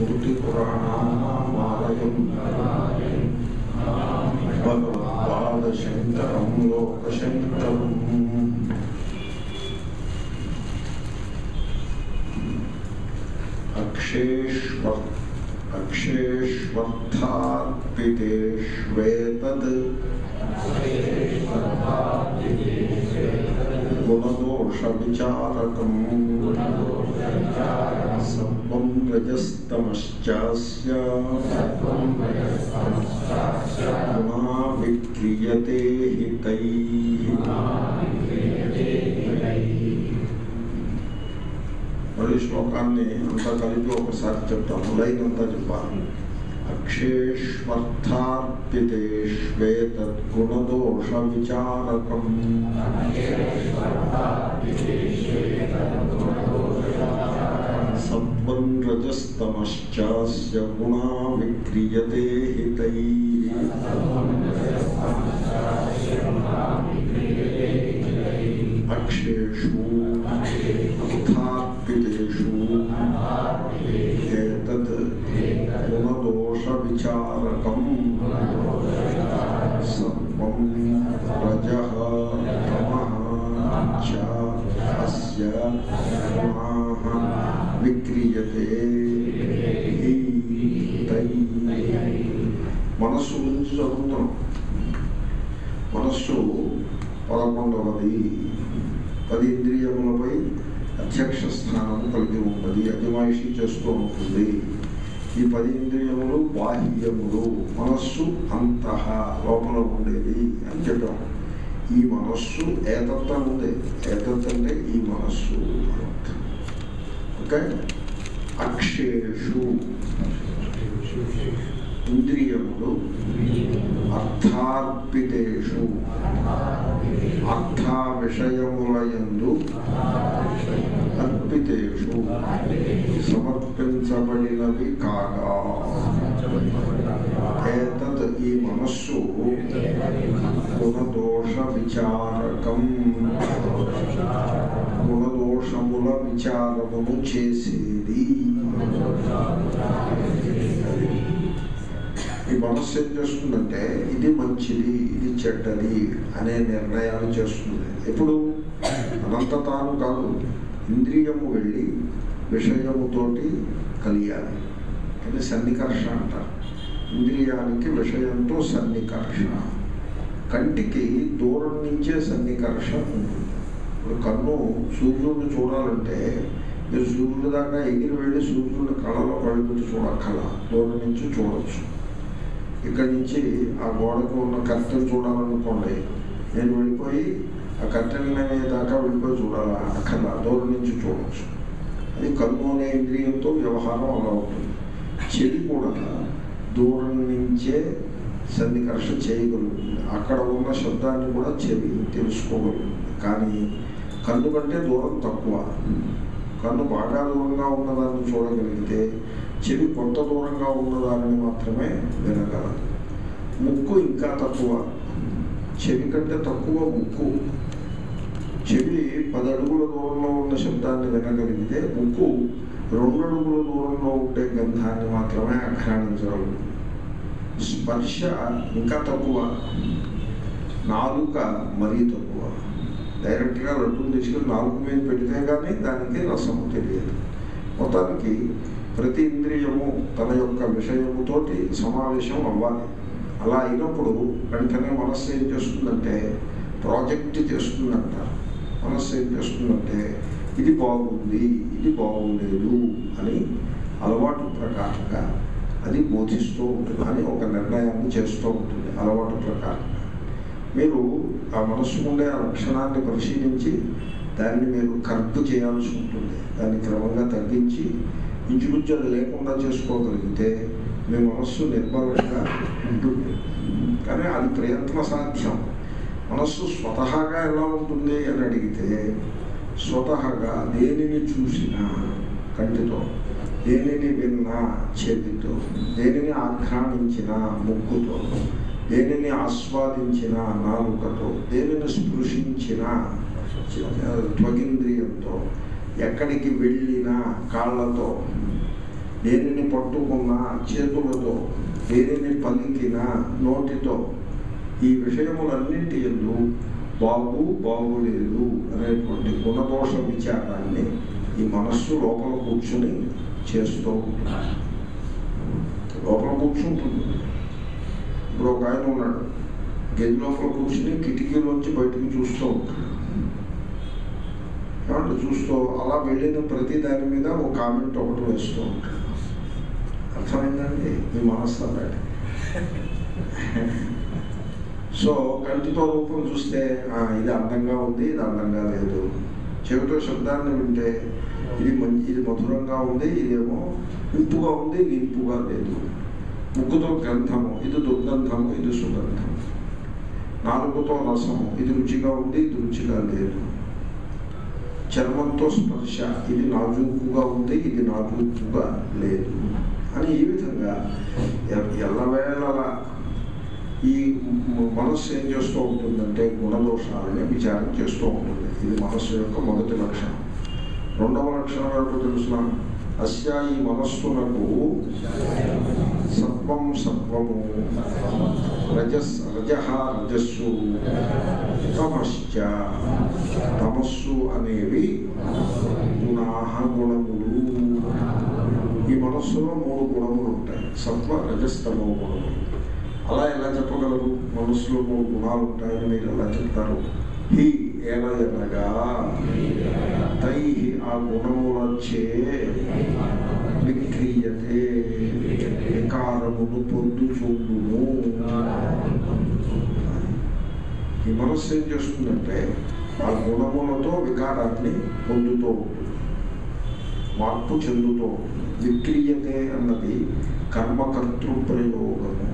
స్మృతిపురాణామాలయం భగవత్పాదశంకరం లోకశంకరం అక్షేష్వ అక్షేష్వర్థార్పితేష్వేతద్ గుణదోష విచారకం సత్వం రజస్తమశ్చాస్య గుణా విక్రియతే మరి శ్లోకాన్ని అంతా కలిపి ఒకసారి చెప్తాను లైన్ అంతా చెప్పాలి అక్షేష్వర్థార్పితేష్వేతద్గుణదోష విచారకం సత్వం రజస్తమశ్చాస్య గుణా విక్రియతే హితై అక్షేషు అర్థార్పితేషు ఏతద్ గుణదోష విచారకం సత్వం రజ తమః చ అస్య గుణాః విక్రియతే హి తై మనస్సు గురించి చదువుతున్నాం మనస్సు పదకొండవది పది ఇంద్రియములపై అధ్యక్ష స్థానం కలిగి ఉన్నది అజమాయిషి చేస్తూ ఉంటుంది ఈ పది ఇంద్రియములు బాహ్యములు మనస్సు అంతః లోపల ఉండేది అని చెప్పాం ఈ మనస్సు ఏతత్త ఉంది ఏతత్ అంటే ఈ మనస్సు అర్థం. ఓకే అక్షేషు ఇంద్రియములు అర్థార్పితేషు అర్థ విషయములయందు అర్పితేషు సమర్పించబడినవి కాగా ఏతత్ ఈ మనస్సు గుణదోష విచారకం గుణదోషముల విచారమును చేసేది ఈ మనస్సు ఏం చేస్తుందంటే ఇది మంచిది ఇది చెడ్డది అనే నిర్ణయాలు చేస్తుంది ఎప్పుడు అనంత తాను కాదు ఇంద్రియము వెళ్ళి విషయముతోటి కలియాలి అది సన్నికర్ష అంటారు ఇంద్రియానికి విషయంతో సన్నికర్ష కంటికి దూరం నుంచే సన్నికర్ష ఉంటుంది ఇప్పుడు కన్ను సూర్యుడిని చూడాలంటే మీరు సూర్యుడి దాకా ఎగిరి వెళ్ళి సూర్యుడిని కళలో పడిపెట్టి చూడక్కల దూరం నుంచి చూడవచ్చు ఇక్కడి నుంచి ఆ గోడకు ఉన్న కర్టెన్ చూడాలనుకోండి నేను వెళ్ళిపోయి ఆ కర్టెన్ దాకా వెళ్ళిపోయి చూడాలా అక్కర్లా దూరం నుంచి చూడవచ్చు అది కన్ను అనే ఇంద్రియంతో వ్యవహారం అలా ఉంటుంది చెవి కూడా దూరం నుంచే సన్నికర్ష చేయగలుగుతుంది అక్కడ ఉన్న శబ్దాన్ని కూడా చెవి తెలుసుకోగలుగుతుంది కానీ కన్ను కంటే దూరం తక్కువ కన్ను బాగా దూరంగా ఉన్నదాన్ని చూడగలిగితే చెవి కొంత దూరంగా ఉన్నదాన్ని మాత్రమే వినగలదు ముక్కు ఇంకా తక్కువ చెవి కంటే తక్కువ ముక్కు చెవి పది అడుగుల దూరంలో ఉన్న శబ్దాన్ని వినగలిగితే ముక్కు రెండు అడుగుల దూరంలో ఉండే గంధాన్ని మాత్రమే ఆఘ్రాణించగలదు స్పర్శ ఇంకా తక్కువ నాలుక మరీ తక్కువ డైరెక్ట్గా లడ్డూలు తీసుకుని నాలుగు మీద పెడితే కానీ దానికి రసము తెలియదు మొత్తానికి ప్రతి ఇంద్రియము తన యొక్క విషయముతోటి సమావేశం అవ్వాలి అలా అయినప్పుడు వెంటనే మనస్సు ఏం చేస్తుందంటే ప్రాజెక్ట్ చేస్తుందంట మనస్సు ఏం చేస్తుందంటే ఇది బాగుంది ఇది బాగులేదు అని అలవాటు ప్రకారంగా అది బోధిస్తూ ఉంటుంది అని ఒక నిర్ణయాన్ని చేస్తూ ఉంటుంది అలవాటు ప్రకారంగా మీరు ఆ మనస్సు ఉండే ఆ లక్షణాన్ని పరిశీలించి దాన్ని మీరు కర్పు చేయాల్సి ఉంటుంది దాన్ని క్రమంగా తగ్గించి ఇంచుమించు అది లేకుండా చేసుకోగలిగితే మీ మనస్సు నిర్మలంగా ఉంటుంది కానీ అది ప్రయత్న సాధ్యం మనస్సు స్వతహాగా ఎలా ఉంటుంది అని అడిగితే స్వతహాగా దేనిని చూసినా కంటితో దేనిని విన్నా చెవితో దేనిని ఆఘ్రాణించినా ముక్కుతో దేనిని ఆస్వాదించిన నాలుకతో దేనిని స్పృశించిన త్వగింద్రియంతో ఎక్కడికి వెళ్ళినా కాళ్ళతో దేనిని పట్టుకున్నా చేతులతో దేనిని పలికినా నోటితో ఈ విషయములన్నింటి ఎందు బాగు బాగులేదు అనేటువంటి గుణదోష విచారాన్ని ఈ మనస్సు లోపల కూర్చుని చేస్తూ ఉంటుంది లోపల కూర్చుంటుంది ఇప్పుడు ఒక ఆయన ఉన్నాడు గది లోపల కూర్చుని కిటికీలోంచి బయటికి చూస్తూ ఉంటాడు ఏమంటే చూస్తూ అలా వెళ్ళిన ప్రతి దాని మీద ఒక కామెంట్ ఒకటి వేస్తూ ఉంటాడు అర్థమైందండి మీ మనస్సు అన్నాడు సో కంటితో రూపం చూస్తే "ఆ, ఇది అందంగా ఉంది ఇది అందంగా లేదు చెవితో శబ్దాన్ని వింటే ఇది మంచి ఇది మధురంగా ఉంది ఇదేమో ఇంపుగా ఉంది ఇది ఇంపుగా లేదు ముక్కుతో గంధము ఇది దుర్గంధము ఇది సుగంధం నాలుగుతో రసము ఇది రుచిగా ఉంది ఇది రుచిగా లేదు చర్మంతో స్పర్శ ఇది నాజూకుగా ఉంది ఇది నాజూకుగా లేదు అని ఈ విధంగా ఎ- ఎల్లవేళలా ఈ మ- మనస్సు ఏం చేస్తూ ఉంటుందంటే గుణదోషాలని విచారం చేస్తూ ఉంటుంది ఇది మనస్సు యొక్క మొదటి లక్షణం రెండవ లక్షణం ఏంటో తెలుసిన అస్య ఈ మనస్సునకు సత్వం సత్వము రజస్ రజ రజస్సు తమశ్చ తమస్సు అనేవి గుణాహ గుణములు ఈ మనస్సులో మూడు గుణములు ఉంటాయి సత్వ రజస్తమో గుణములు అలా ఎలా చెప్పగలరు మనస్సులో మూడు గుణాలు ఉంటాయని మీరు ఎలా చెప్తారు హి ఎలా ఎనగా తై ఆ గుణములచే విక్రియతే వికారమును పొందుచుండును ఈ మనస్సు ఏం చేస్తుందంటే ఆ గుణములతో వికారాన్ని పొందుతూ ఉంటుంది మార్పు చెందుతూ ఉంటుంది విక్రియతే అన్నది కర్మకర్తృ ప్రయోగము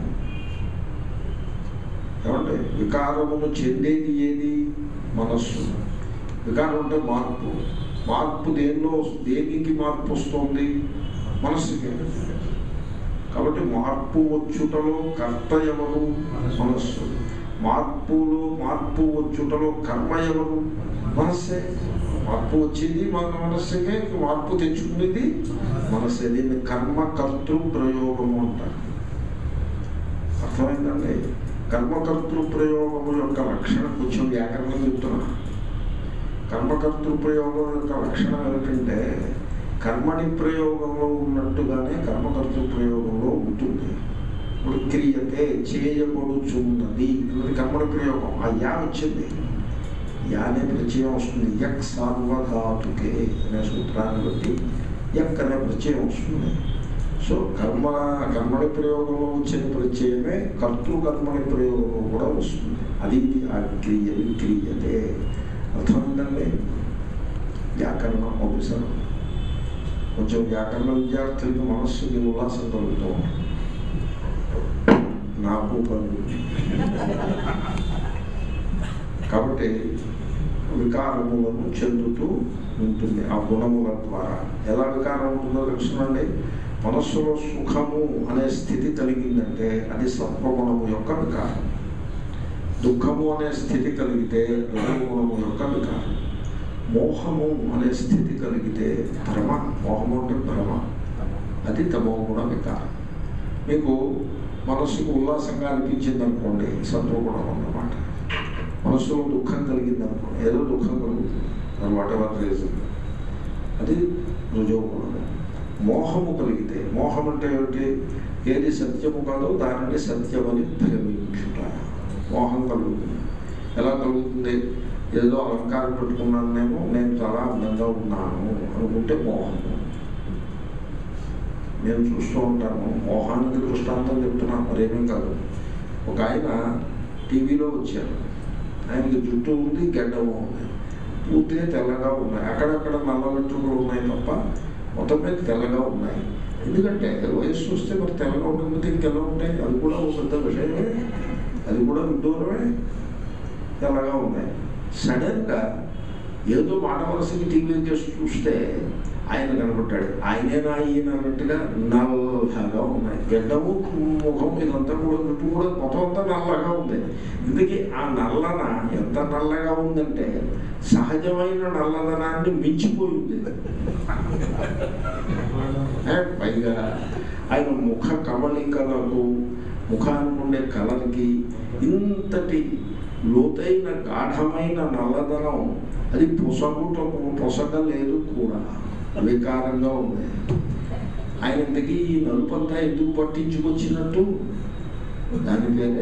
ఏమంటే వికారమును చెందేది ఏది మనస్సు వికారం అంటే మార్పు మార్పు దేనిలో దేనికి మార్పు వస్తుంది మనస్సుకి కాబట్టి మార్పు వచ్చుటలో కర్త ఎవరు మనస్సు మార్పులో మార్పు వచ్చుటలో కర్మ ఎవరు మనస్సే మార్పు వచ్చేది మన మనస్సుకే మార్పు తెచ్చుకునేది మనస్సే దీన్ని కర్మ కర్తృ ప్రయోగము అంటారు అర్థమైందండి కర్మకర్తృ ప్రయోగము యొక్క లక్షణం కొంచెం వ్యాకరణం చెప్తున్నా కర్మకర్తృ ప్రయోగం యొక్క లక్షణం ఏమిటంటే కర్మని ప్రయోగంలో ఉన్నట్టుగానే కర్మకర్తృ ప్రయోగంలో ఉంటుంది ఇప్పుడు క్రియతే చేయబడుచున్నది అన్నది కర్మని ప్రయోగం ఆ యా వచ్చింది యా అనే ప్రత్యయం వస్తుంది యక్ సార్వధాతుకే అనే సూత్రాన్ని బట్టి యక్ అనే ప్రత్యయం వస్తుంది సో కర్మ కర్మని ప్రయోగంలో వచ్చిన ప్రత్యయమే కర్తృ కర్మని ప్రయోగంలో కూడా వస్తుంది అది ఆ క్రియ విక్రియతే అర్థమైందండి వ్యాకరణం ఆఫీసర్ కొంచెం వ్యాకరణ విద్యార్థులకి మనస్సుకి ఉల్లాసం కలుగుతూ ఉంటుంది. నాకు కలుగు కాబట్టి వికారములను చెందుతూ ఉంటుంది ఆ గుణముల ద్వారా ఎలా వికారం ఉంటుందో తెలుసునండి మనస్సులో సుఖము అనే స్థితి కలిగిందంటే అది సత్వగుణము యొక్క వికారం దుఃఖము అనే స్థితి కలిగితే రజోగుణము యొక్క వికారం మోహము అనే స్థితి కలిగితే భ్రమ మోహము అంటే భ్రమ అది తమోగుణ వికారం మీకు మనస్సుకు ఉల్లాసంగా అనిపించింది అనుకోండి సత్వగుణం అన్నమాట మనస్సులో దుఃఖం కలిగింది అనుకోండి ఏదో దుఃఖం కలుగుతుంది అది వాట్ ఎవర్ రీజన్ అది రుజోగుణము మోహము కలిగితే మోహం అంటే ఏమిటి ఏది సత్యము కాదో దానిని సత్యమని భ్రమించుట మోహం కలుగుతుంది ఎలా కలుగుతుంది ఏదో అలంకారం పెట్టుకున్నానేమో నేను చాలా అందంగా ఉన్నాను అనుకుంటే మోహము నేను చూస్తూ ఉంటాను మోహానికి దృష్టాంతం చెప్తున్నాను మరేమీ కాదు ఒక ఆయన టీవీలో వచ్చారు ఆయనకి జుట్టు ఉంది గడ్డము ఉంది పూర్తిగా తెల్లగా ఉన్నాయి అక్కడక్కడ నల్ల వెంట్రుకలు ఉన్నాయి తప్ప మొత్తం మీద తెల్లగా ఉన్నాయి ఎందుకంటే వయస్సు వస్తే మరి తెల్లగా ఉండకపోతే ఇంకెలా ఉంటాయి అది కూడా ఒక పెద్ద విషయమే అది కూడా విడ్డూరమే తెల్లగా ఉన్నాయి సడన్గా ఏదో మాట వలసకి టీవీ చేసి చూస్తే ఆయన కనబడ్డాడు ఆయనేనా ఈయన అన్నట్టుగా నల్ల లాగా ఉన్నాయి గడ్డము ముఖం ఇదంతా కూడా జుట్టు కూడా మొత్తం అంతా నల్లగా ఉంది ఇందుకే ఆ నల్లన ఎంత నల్లగా ఉందంటే సహజమైన నల్లదనాన్ని మించిపోయింది ఏ, పైగా ఆయన ముఖ కవళికలకు ముఖానికి ఉండే కలర్కి ఇంతటి లోతైన గాఢమైన నల్లదనం అది పొసగుట పొసగ లేదు కూడా వికారంగా ఉంది ఆయన ఇంతకీ ఈ నలుపంతా ఎందుకు పట్టించుకొచ్చినట్టు దాని పేరే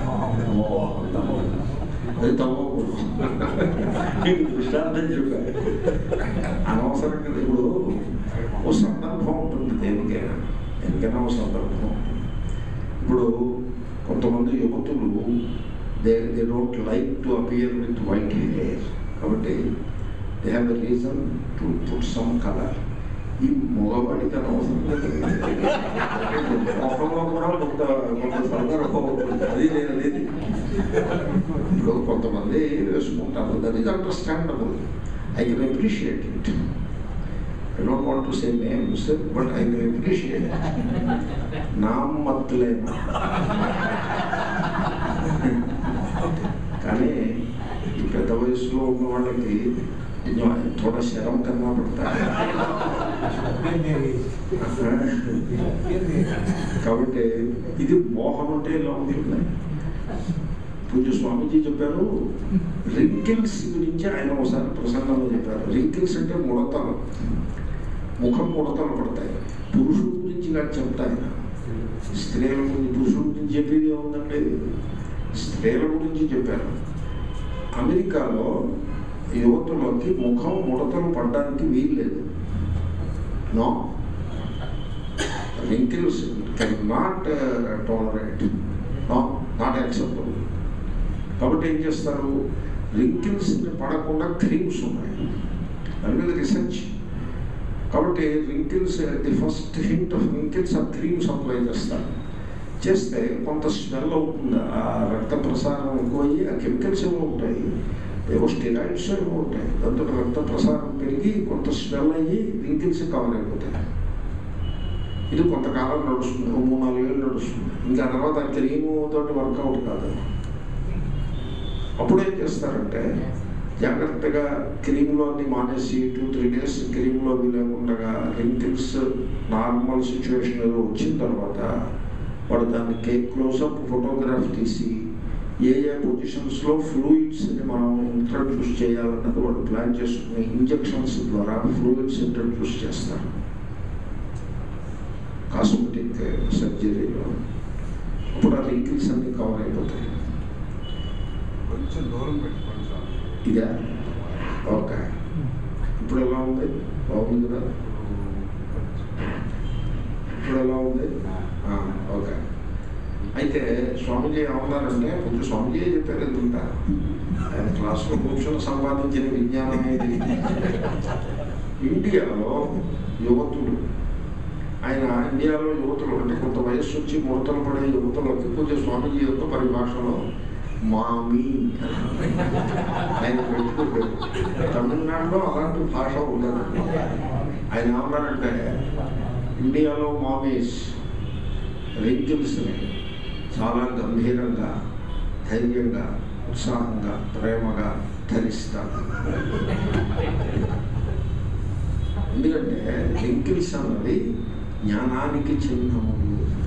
అది తవ్వకూడదు నీకు దృష్టాంతం చెప్పాలి అనవసరం కదా ఇప్పుడు ఓ సందర్భం ఉంటుంది దేనికైనా దేనికైనా ఓ సందర్భం ఉంటుంది. ఇప్పుడు కొంతమంది యువతులు they they don't like to appear with white hair కాబట్టి they have a reason to put some colour ఈ మగవాడికి అనవసరం లేదు మొహంలో కూడా కొంత కొంత సందర్భం ఉంటుంది అది నేను అనేది ఇప్పుడు కొంతమంది వేసుకుంటారు that is understandable I can appreciate it I don't want to say names but I can appreciate నామ్ మత్తులేనా కానీ ఈ పెద్ద వయసులో ఉన్న వాళ్ళకి కొంచెం థోడా శరం కన్నా పడతాయి కాబట్టి ఇది మోహం అంటే ఇలా ఉంటుంది పూజ స్వామీజీ చెప్పారు రింకిల్స్ గురించి ఆయన ఒకసారి ప్రసంగంలో చెప్పారు రింకిల్స్ అంటే ముడతలు ముఖం ముడతలు పడతాయి పురుషుడు గురించి కాదు చెప్తా ఆయన స్త్రీల గురించి పురుషుల గురించి చెప్పేది ఏముందండి స్త్రీల గురించి చెప్పారు అమెరికాలో యువతులకి ముఖం ముడతలు పడడానికి వీల్లేదు no wrinkles can not tolerate no not acceptable కాబట్టి ఏం చేస్తారు రింకిల్స్ పడకుండా క్రీమ్స్ ఉన్నాయి దాని మీద రీసెర్చ్ కాబట్టి wrinkles the first hint of wrinkles ఆ క్రీమ్స్ అప్లై చేస్తారు చేస్తే కొంత స్మెల్ అవుతుంది ఆ రక్త ప్రసారం ఎక్కువయ్యి ఆ కెమికల్స్ ఏమో ఉంటాయి ఏవో స్టెరాయిడ్స్ ఏమో ఉంటాయి దాంతో రక్త ప్రసారం పెరిగి కొంత స్మెల్ అయ్యి రింకిల్స్ కవర్ అయిపోతాయి ఇది కొంతకాలం నడుస్తుంది ఓ మూడు నాలుగు ఏళ్ళు నడుస్తుంది ఇంకా తర్వాత ఆ క్రీము తోటి వర్కౌట్ కాదు అప్పుడు ఏం చేస్తారంటే జాగ్రత్తగా క్రీమ్లో అన్ని మానేసి టూ త్రీ డేస్ క్రీమ్లో అవి లేకుండా రింకిల్స్ నార్మల్ సిచ్యువేషన్ ఏదో వచ్చిన తర్వాత వాడు దాన్ని కేక్ క్లోజప్ ఫోటోగ్రాఫ్ తీసి ఏ ఏ పొజిషన్స్లో ఫ్లూయిడ్స్ని మనం ఇంట్రడ్యూస్ చేయాలన్నది వాడు ప్లాన్ చేసుకుని ఇంజెక్షన్స్ ద్వారా ఫ్లూయిడ్స్ ఇంట్రడ్యూస్ చేస్తారు కాస్మెటిక్ సర్జరీలో అప్పుడు ఆ రింకిల్స్ అన్ని కవర్ అయిపోతాయి కొంచెం దూరం పెట్టుకోండి సార్ ఇదా ఓకే ఇప్పుడు ఎలా ఉంది బాగుంది కదా ఇప్పుడు ఎలా ఉంది ఆ, ఓకే అయితే స్వామిజీ ఏమన్నారంటే కొంచెం స్వామిజీ చెప్పారు ఎందుకంట ఆయన క్లాసులో కూర్చొని సంపాదించిన విజ్ఞానం ఇది ఇండియాలో యువతులు ఆయన ఇండియాలో యువతులు అంటే కొంత వయస్సు వచ్చి ముడతలు పడే యువతులకి పూజ స్వామిజీ యొక్క పరిభాషలో మామి ఆయన పెట్టుకుంటారు తమిళనాడులో అలాంటి భాష ఉండదు ఆయన ఏమన్నారంటే ఇండియాలో మామీస్ రింకిల్స్ని చాలా గంభీరంగా ధైర్యంగా ఉత్సాహంగా ప్రేమగా ధరిస్తారు ఎందుకంటే రింకిల్స్ అన్నది జ్ఞానానికి చిహ్నములు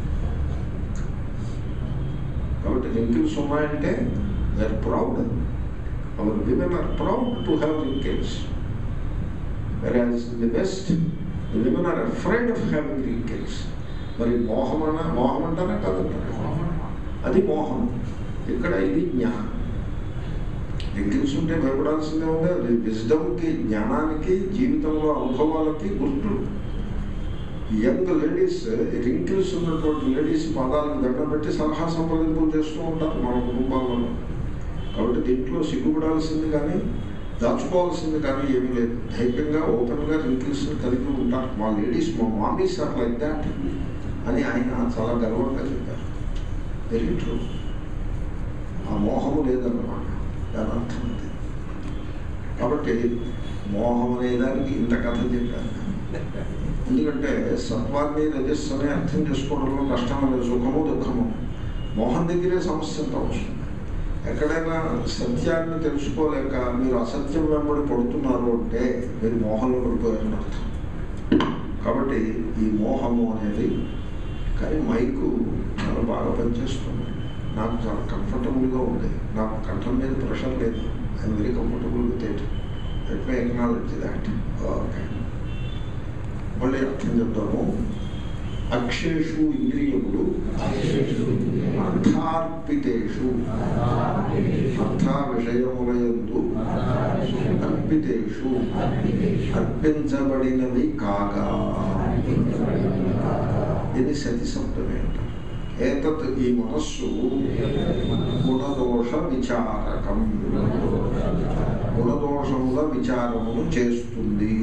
కాబట్టి రింకిల్స్ ఉన్నాయంటే where proud our women are proud to have wrinkles whereas the best the women are afraid of having wrinkles మరి మోహం అన్న మోహం అంటారా కాదంటారా అది మోహం ఇక్కడ ఇది జ్ఞానం రింకిల్స్ ఉంటే భయపడాల్సిందే ఉంది అది విజ్డమ్కి జ్ఞానానికి జీవితంలో అనుభవాలకి గుర్తులు యంగ్ లేడీస్ రింకిల్స్ ఉన్నటువంటి లేడీస్ పాదాలకు దగ్గర పెట్టి సలహా సంప్రదింపులు చేస్తూ ఉంటారు మన కుటుంబాలలో కాబట్టి దీంట్లో సిగ్గుపడాల్సింది కానీ దాచుకోవాల్సింది కానీ ఏమీ లేదు ధైర్యంగా ఓపెన్గా రింకిల్స్ కలిగి ఉంటారు మా లేడీస్ మా మామీస్ ఆర్ లైక్ దాట్ అని ఆయన చాలా గర్వంగా చెప్పారు వెరీ ట్రూ ఆ మోహము లేదన్నమాట దాని అర్థం ఉంది కాబట్టి మోహం అనే దానికి ఇంత కథ చెప్పాను ఎందుకంటే సత్వాన్ని రజస్సుని అర్థం చేసుకోవడంలో కష్టం లేదు సుఖము దుఃఖము మోహం దగ్గరే సమస్య అంతా వస్తుంది ఎక్కడైనా సత్యాన్ని తెలుసుకోలేక మీరు అసత్యం వెంబడి పడుతున్నారు అంటే మీరు మోహంలో పడిపోయారని అర్థం కాబట్టి ఈ మోహము అనేది కానీ మైకు చాలా బాగా పనిచేస్తుంది నాకు చాలా కంఫర్టబుల్గా ఉంది నాకు కంఠం మీద ప్రెషర్ లేదు I'm very comfortable with it let my acknowledge that okay మళ్ళీ అర్థం చెప్తాము అక్షేషు ఇంద్రియములు అర్థార్పితేషు అర్థ విషయములయందు అర్పితేషు అర్పించబడినవి కాగా ఇది సతి శబ్దమే అంట ఏతత్ ఈ మనస్సు గుణదోష విచారకం గుణదోషముల విచారమును చేస్తుంది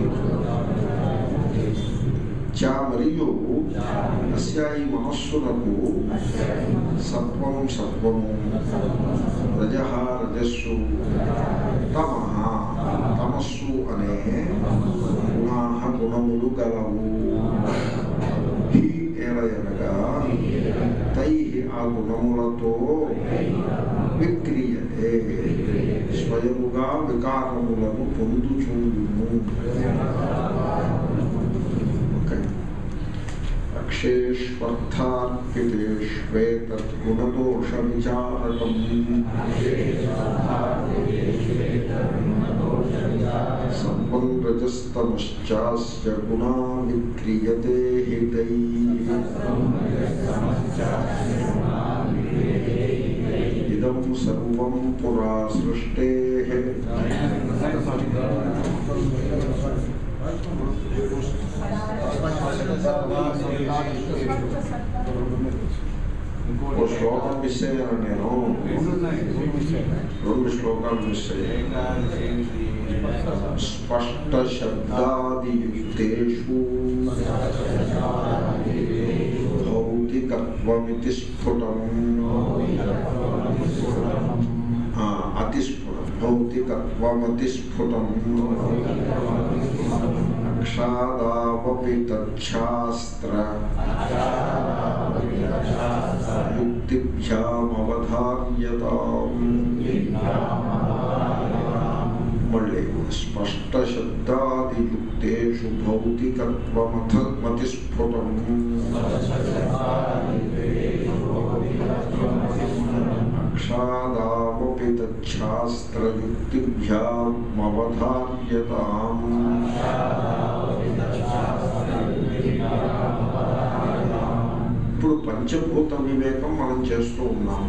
చ మరియు అస్య ఈ మనస్సునకు సత్వం సత్వము రజ రజస్సు తమ తమస్సు అనే గుణా గుణములు గలవు హి ఏలయనగా తై ఆ గుణములతో విక్రియతే స్వయముగా వికారములను పొందుచుండును ఓకే అక్షేష్వర్థార్పితేష్వేతద్గుణదోష విచారకం సర్వం రజస్తమశ్చాస్య గుణా విక్రియతే హితై ఇదం సర్వం పురా సృష్టే ఓ శ్లోకం మిస్ అయ్యాను నేను రెండు శ్లోకాలు మిస్ అయ్యాను స్పష్ట శబ్దాదియుక్తేషు భౌతికత్వమితి స్ఫుటం ఆ, అతిస్ఫుటం భౌతికత్వమతి స్ఫుటం అక్షాదావపి తచ్ఛాస్త్ర యుక్తిభ్యామవధార్యతాం మళ్ళీ స్పష్ట శబ్దాదియుక్తేషు భౌతికత్వమథ మతిస్ఫుటం అక్షాదావపి తచ్ఛాస్త్రయుక్తిభ్యామవధార్యతాం ఇప్పుడు పంచభూత వివేకం మనం చేస్తూ ఉన్నాం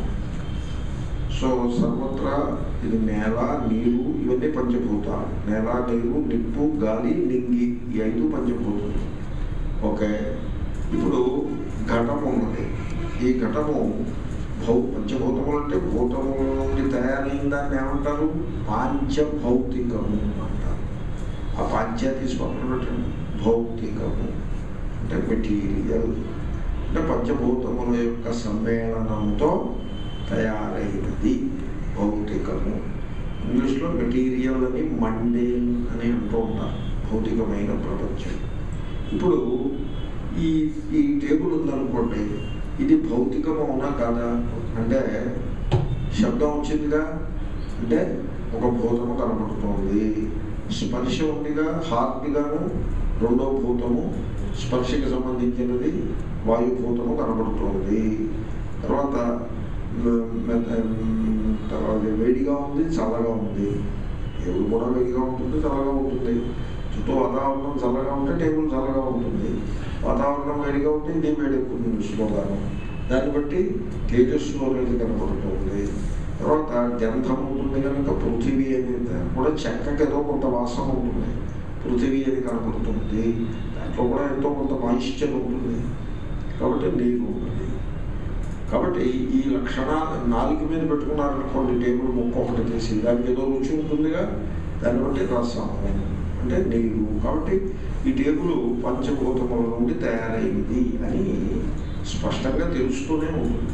సో సర్వత్రా ఇది నేల నీరు ఇవన్నీ పంచభూతాలు నేల నీరు నిప్పు గాలి నింగి ఈ ఐదు పంచభూతాలు ఓకే ఇప్పుడు ఘటం ఉన్నది ఈ ఘటము భౌ పంచభూతములు అంటే భూతముల నుండి తయారైన దాన్ని ఏమంటారు పాంచభౌతికము అంటారు ఆ పాంచ తీసి పక్కన పెట్టండి భౌతికము అంటే మెటీరియల్ అంటే పంచభూతముల యొక్క సమ్మేళనంతో తయారైనది భౌతికము ఇంగ్లీష్లో మెటీరియల్ అని మండేన్ అని అంటూ ఉంటారు భౌతికమైన ప్రపంచం ఇప్పుడు ఈ ఈ టేబుల్ ఉందనుకోండి ఇది భౌతికం అవునా కాదా అంటే శబ్దం వచ్చిందిగా అంటే ఒక భూతము కనబడుతోంది స్పర్శ ఉందిగా హార్ట్గాను రెండో భూతము స్పర్శకి సంబంధించినది వాయుభూతము కనబడుతోంది తర్వాత మ- మె- మ్, తర్వాత వేడిగా ఉంది చల్లగా ఉంది టేబుల్ కూడా వేడిగా ఉంటుంది చల్లగా ఉంటుంది చుట్టూ వాతావరణం చల్లగా ఉంటే టేబుల్ చల్లగా ఉంటుంది వాతావరణం వేడిగా ఉంటే ఇది వేడి ఎక్కువ స్లోగాను దాన్ని బట్టి తేజస్సు అనేది కనపడుతుంది తర్వాత గంధం ఉంటుంది కనుక పృథివీ అనేది కూడా చెక్కకి ఏదో కొంత వాసన ఉంటుంది పృథివీ అని కనపడుతుంది దాంట్లో కూడా ఎంతో కొంత మాయిశ్చర్ ఉంటుంది కాబట్టి నీరు ఉంటుంది కాబట్టి ఈ లక్షణాలు నాలుగు మీద పెట్టుకున్నారనుకోండి టేబుల్ ముక్క ఒకటి తీసి దానికి ఏదో రుచి ఉంటుందిగా దాన్ని బట్టి రసము అంటే నీరు కాబట్టి ఈ టేబుల్ పంచభూతముల నుండి తయారైంది అని స్పష్టంగా తెలుస్తూనే ఉంటుంది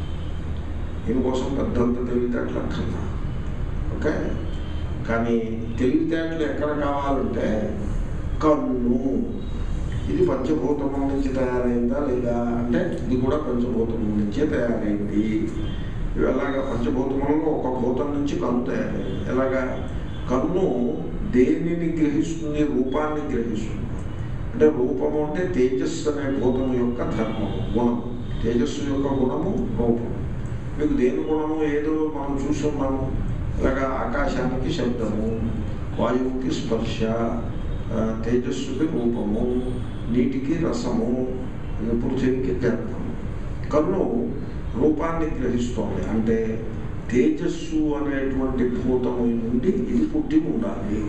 దీనికోసం పెద్దంత తెలివితేటలు అక్కర్లా ఓకే కానీ తెలివితేటలు ఎక్కడ కావాలంటే కన్ను ఇది పంచభూతముల నుంచి తయారైందా లేదా అంటే ఇది కూడా పంచభూతముల నుంచే తయారైంది ఇవి ఎలాగా పంచభూతములలో ఒక భూతం నుంచి కన్ను తయారైంది ఎలాగా కన్ను దేనిని గ్రహిస్తుంది రూపాన్ని గ్రహిస్తుంది అంటే రూపము అంటే తేజస్సు అనే భూతము యొక్క ధర్మము గుణము తేజస్సు యొక్క గుణము రూపము మీకు దేని గుణము ఏదో మనం చూస్తున్నాము ఇలాగా ఆకాశానికి శబ్దము వాయువుకి స్పర్శ ఆ, తేజస్సుకి రూపము నీటికి రసము పృథివీకి గంధము కన్ను రూపాన్ని గ్రహిస్తోంది అంటే తేజస్సు అనేటువంటి భూతము నుండి ఇది పుట్టి ఉండాలి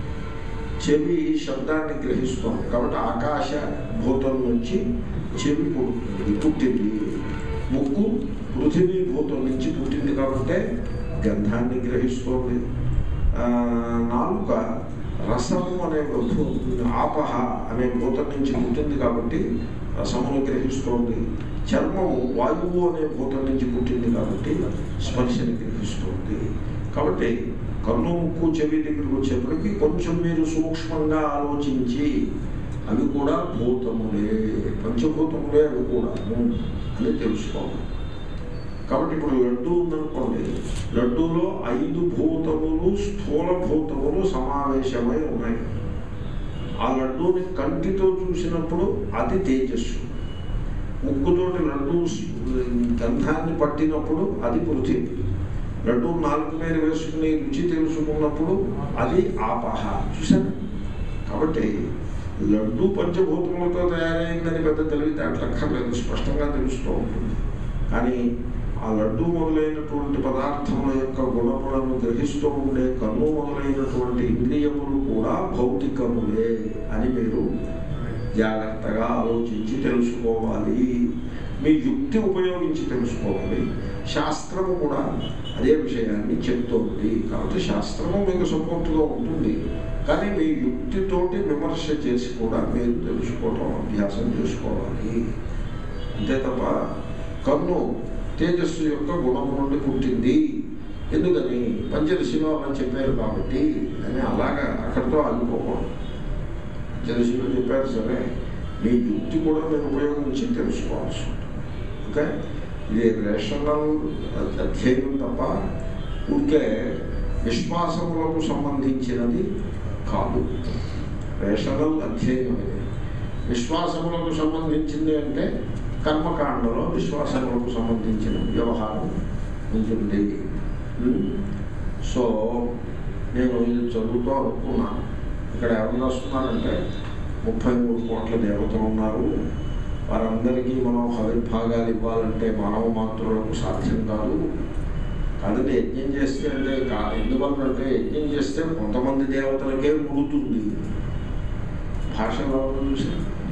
చెవి శబ్దాన్ని గ్రహిస్తోంది కాబట్టి ఆకాశ భూతం నుంచి చెవి పుడుతుంది పుట్టింది ముక్కు పృథివీ భూతం నుంచి పుట్టింది కాబట్టి గంధాన్ని గ్రహిస్తోంది ఆ, నాలుక రసము అనే భూ- ఆపహ అనే భూతం నుంచి పుట్టింది కాబట్టి రసమును గ్రహిస్తోంది చర్మము వాయువు అనే భూతం నుంచి పుట్టింది కాబట్టి స్పర్శని గ్రహిస్తోంది కాబట్టి కన్ను ముక్కు చెవి దగ్గరికి వచ్చేప్పటికి కొంచెం మీరు సూక్ష్మంగా ఆలోచించి అవి కూడా భూతములే పంచభూతములే అవి కూడా అని తెలుసుకోవాలి కాబట్టి ఇప్పుడు లడ్డు ఉందనుకోండి లడ్డూలో ఐదు భూతములు స్థూల భూతములు సమావేశమై ఉన్నాయి ఆ లడ్డూని కంటితో చూసినప్పుడు అది తేజస్సు ముక్కుతోటి లడ్డు గంధాన్ని పట్టినప్పుడు అది పృథివీ లడ్డు నాలుగు మీద వేసుకుని రుచి తెలుసుకున్నప్పుడు అది ఆపహ చూసాను కాబట్టి లడ్డు పంచభూతములతో తయారైందని పెద్ద తెలివితేటలక్కర్లేదు స్పష్టంగా తెలుస్తూ ఉంటుంది కానీ ఆ లడ్డు మొదలైనటువంటి పదార్థముల యొక్క గుణములను గ్రహిస్తూ ఉండే కన్ను మొదలైనటువంటి ఇంద్రియములు కూడా భౌతికములే అని మీరు జాగ్రత్తగా ఆలోచించి తెలుసుకోవాలి మీ యుక్తి ఉపయోగించి తెలుసుకోవాలి శాస్త్రము కూడా అదే విషయాన్ని చెప్తోంది కాబట్టి శాస్త్రము మీకు సపోర్ట్గా ఉంటుంది కానీ మీ యుక్తితోటి విమర్శ చేసి కూడా మీరు తెలుసుకోవటం అభ్యాసం చేసుకోవాలి అంతే తప్ప కన్ను తేజస్సు యొక్క గుణము నుండి పుట్టింది ఎందుకని పంచదశిలో అలా చెప్పారు కాబట్టి అని అలాగా అక్కడితో ఆగిపోకూడదు పంచదశిలో చెప్పారు సరే మీ యుక్తి కూడా మీరు ఉపయోగించి తెలుసుకోవాల్సి ఉంటుంది ఓకే ఇది రేషనల్ అధ్యయనం తప్ప ఊరికే విశ్వాసములకు సంబంధించినది కాదు రేషనల్ అధ్యయనం ఇది విశ్వాసములకు సంబంధించింది అంటే కర్మకాండలో విశ్వాసములకు సంబంధించిన వ్యవహారం ఉంటుంది ఉమ్. సో నేను ఇది చదువుతూ అనుకున్నాను ఇక్కడ ఎవరు రాస్తున్నారంటే ముప్పై మూడు కోట్ల దేవతలు ఉన్నారు వారందరికీ మనం హవిర్భాగాలు ఇవ్వాలంటే మానవ మాతృలకు సాధ్యం కాదు కాదండి యజ్ఞం చేస్తే అంటే కా- ఎందువల్లంటే యజ్ఞం చేస్తే కొంతమంది దేవతలకే ముడుతుంది భాషలో చూసి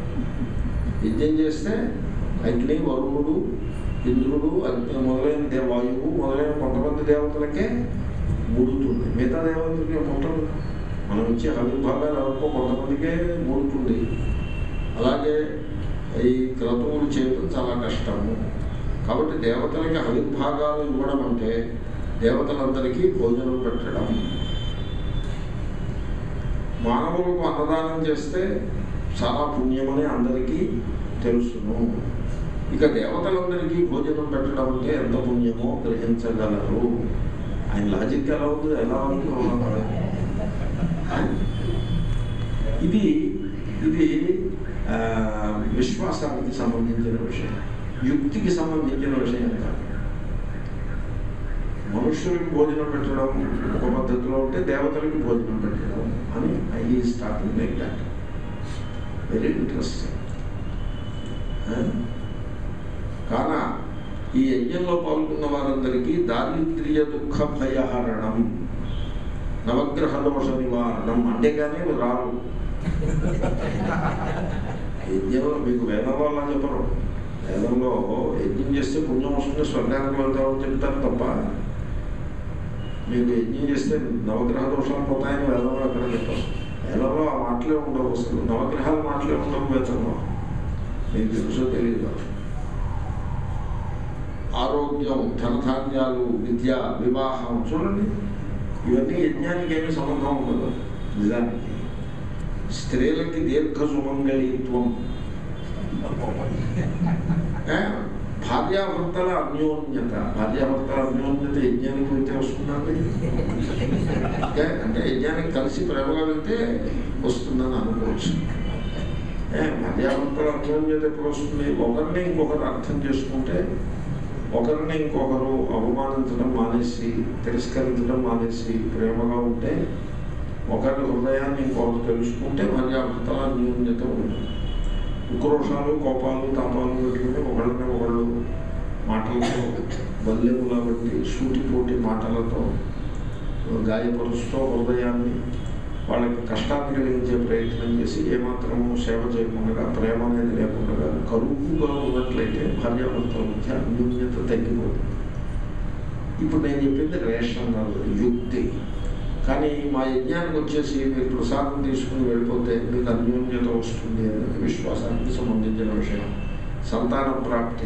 యజ్ఞం చేస్తే అగ్ని వరుణుడు ఇంద్రుడు అగ్ని మొదలైన దే వాయువు మొదలైన కొంతమంది దేవతలకే ముడుతుంది మిగతా దేవతలకి ముట్టదు మనం ఇచ్చే హవిర్భాగాలు ఎవరికో కొంతమందికే ముడుతుంది అలాగే ఈ క్రతువులు చేయడం చాలా కష్టము కాబట్టి దేవతలకి హవిర్భాగాలు ఇవ్వడం అంటే దేవతలందరికీ భోజనం పెట్టడం మానవులకు అన్నదానం చేస్తే చాలా పుణ్యమని అందరికీ తెలుసును ఇక దేవతలందరికీ భోజనం పెట్టడం అంటే ఎంత పుణ్యమో గ్రహించగలరు ఆయన లాజిక్ ఎలా ఉంది ఎలా ఉంది ఇది ఇది ఆ, విశ్వాసానికి సంబంధించిన విషయం యుక్తికి సంబంధించిన విషయం కాదు మనుషులకు భోజనం పెట్టడం ఒక పద్ధతిలో ఉంటే దేవతలకు భోజనం పెట్టడం అని ఈ starting like that very interesting కాన ఈ యజ్ఞంలో పాల్గొన్న వారందరికీ దారిద్ర్య దుఃఖ భయహరణం నవగ్రహ దోష నివారణం అంటే కానీ రారు యజ్ఞంలో మీకు వేదంలో అలా చెప్పరు వేదంలో యజ్ఞం చేస్తే పుణ్యం వస్తుంది స్వర్గానికి వెళ్తామని చెప్తారు తప్ప మీకు యజ్ఞం చేస్తే నవగ్రహ దోషాలు పోతాయని వేదంలో ఎక్కడ చెప్పారు వేదంలో ఆ మాటలే ఉండవు అసలు నవగ్రహాల మాటలే ఉండవు వేదంలో మీకు తెలుసో తెలియదు ఆరోగ్యం ధనధాన్యాలు విద్య వివాహం చూడండి ఇవన్నీ యజ్ఞానికి ఏమీ సంబంధం ఉండదు నిజానికి స్త్రీలకి దీర్ఘ సుమంగళీత్వం ఏ? భార్యాభర్తల అన్యోన్యత భార్యాభర్తల అన్యోన్యత యజ్ఞానికి వెళ్తే వస్తుందండి ఏ? అంటే యజ్ఞానికి కలిసి ప్రేమగా వెళ్తే వస్తుందని అనుకోవచ్చు ఏ? భార్యాభర్తల అన్యోన్యత ఎప్పుడు వస్తుంది ఒకరిని ఇంకొకరు అర్థం చేసుకుంటే ఒకరిని ఇంకొకరు అవమానించడం మానేసి తిరస్కరించడం మానేసి ప్రేమగా ఉంటే ఒకరి హృదయాన్ని ఇంకొకరు తెలుసుకుంటే భార్యాభర్తల అన్యోన్యత ఉంటుంది ఉక్రోషాలు కోపాలు తాపాలు పెట్టుకుని ఒకళ్ళని ఒకళ్ళు మాటలతో బల్లెముల బట్టి సూటిపోటి మాటలతో గాయపరుస్తూ హృదయాన్ని వాళ్ళకి కష్టాన్ని కలిగించే ప్రయత్నం చేసి ఏమాత్రము సేవ చేయకుండా ప్రేమ అనేది లేకుండా కరువుగా ఉన్నట్లయితే భార్యాభర్తల మధ్య అన్యోన్యత తగ్గిపోతుంది ఇప్పుడు నేను చెప్పింది రేషన్ కాదు యుక్తి కానీ మా యజ్ఞానికి వచ్చేసి మీరు ప్రసాదం తీసుకుని వెళ్ళిపోతే మీకు అన్యోన్యత వస్తుంది అనేది విశ్వాసానికి సంబంధించిన విషయం సంతాన ప్రాప్తి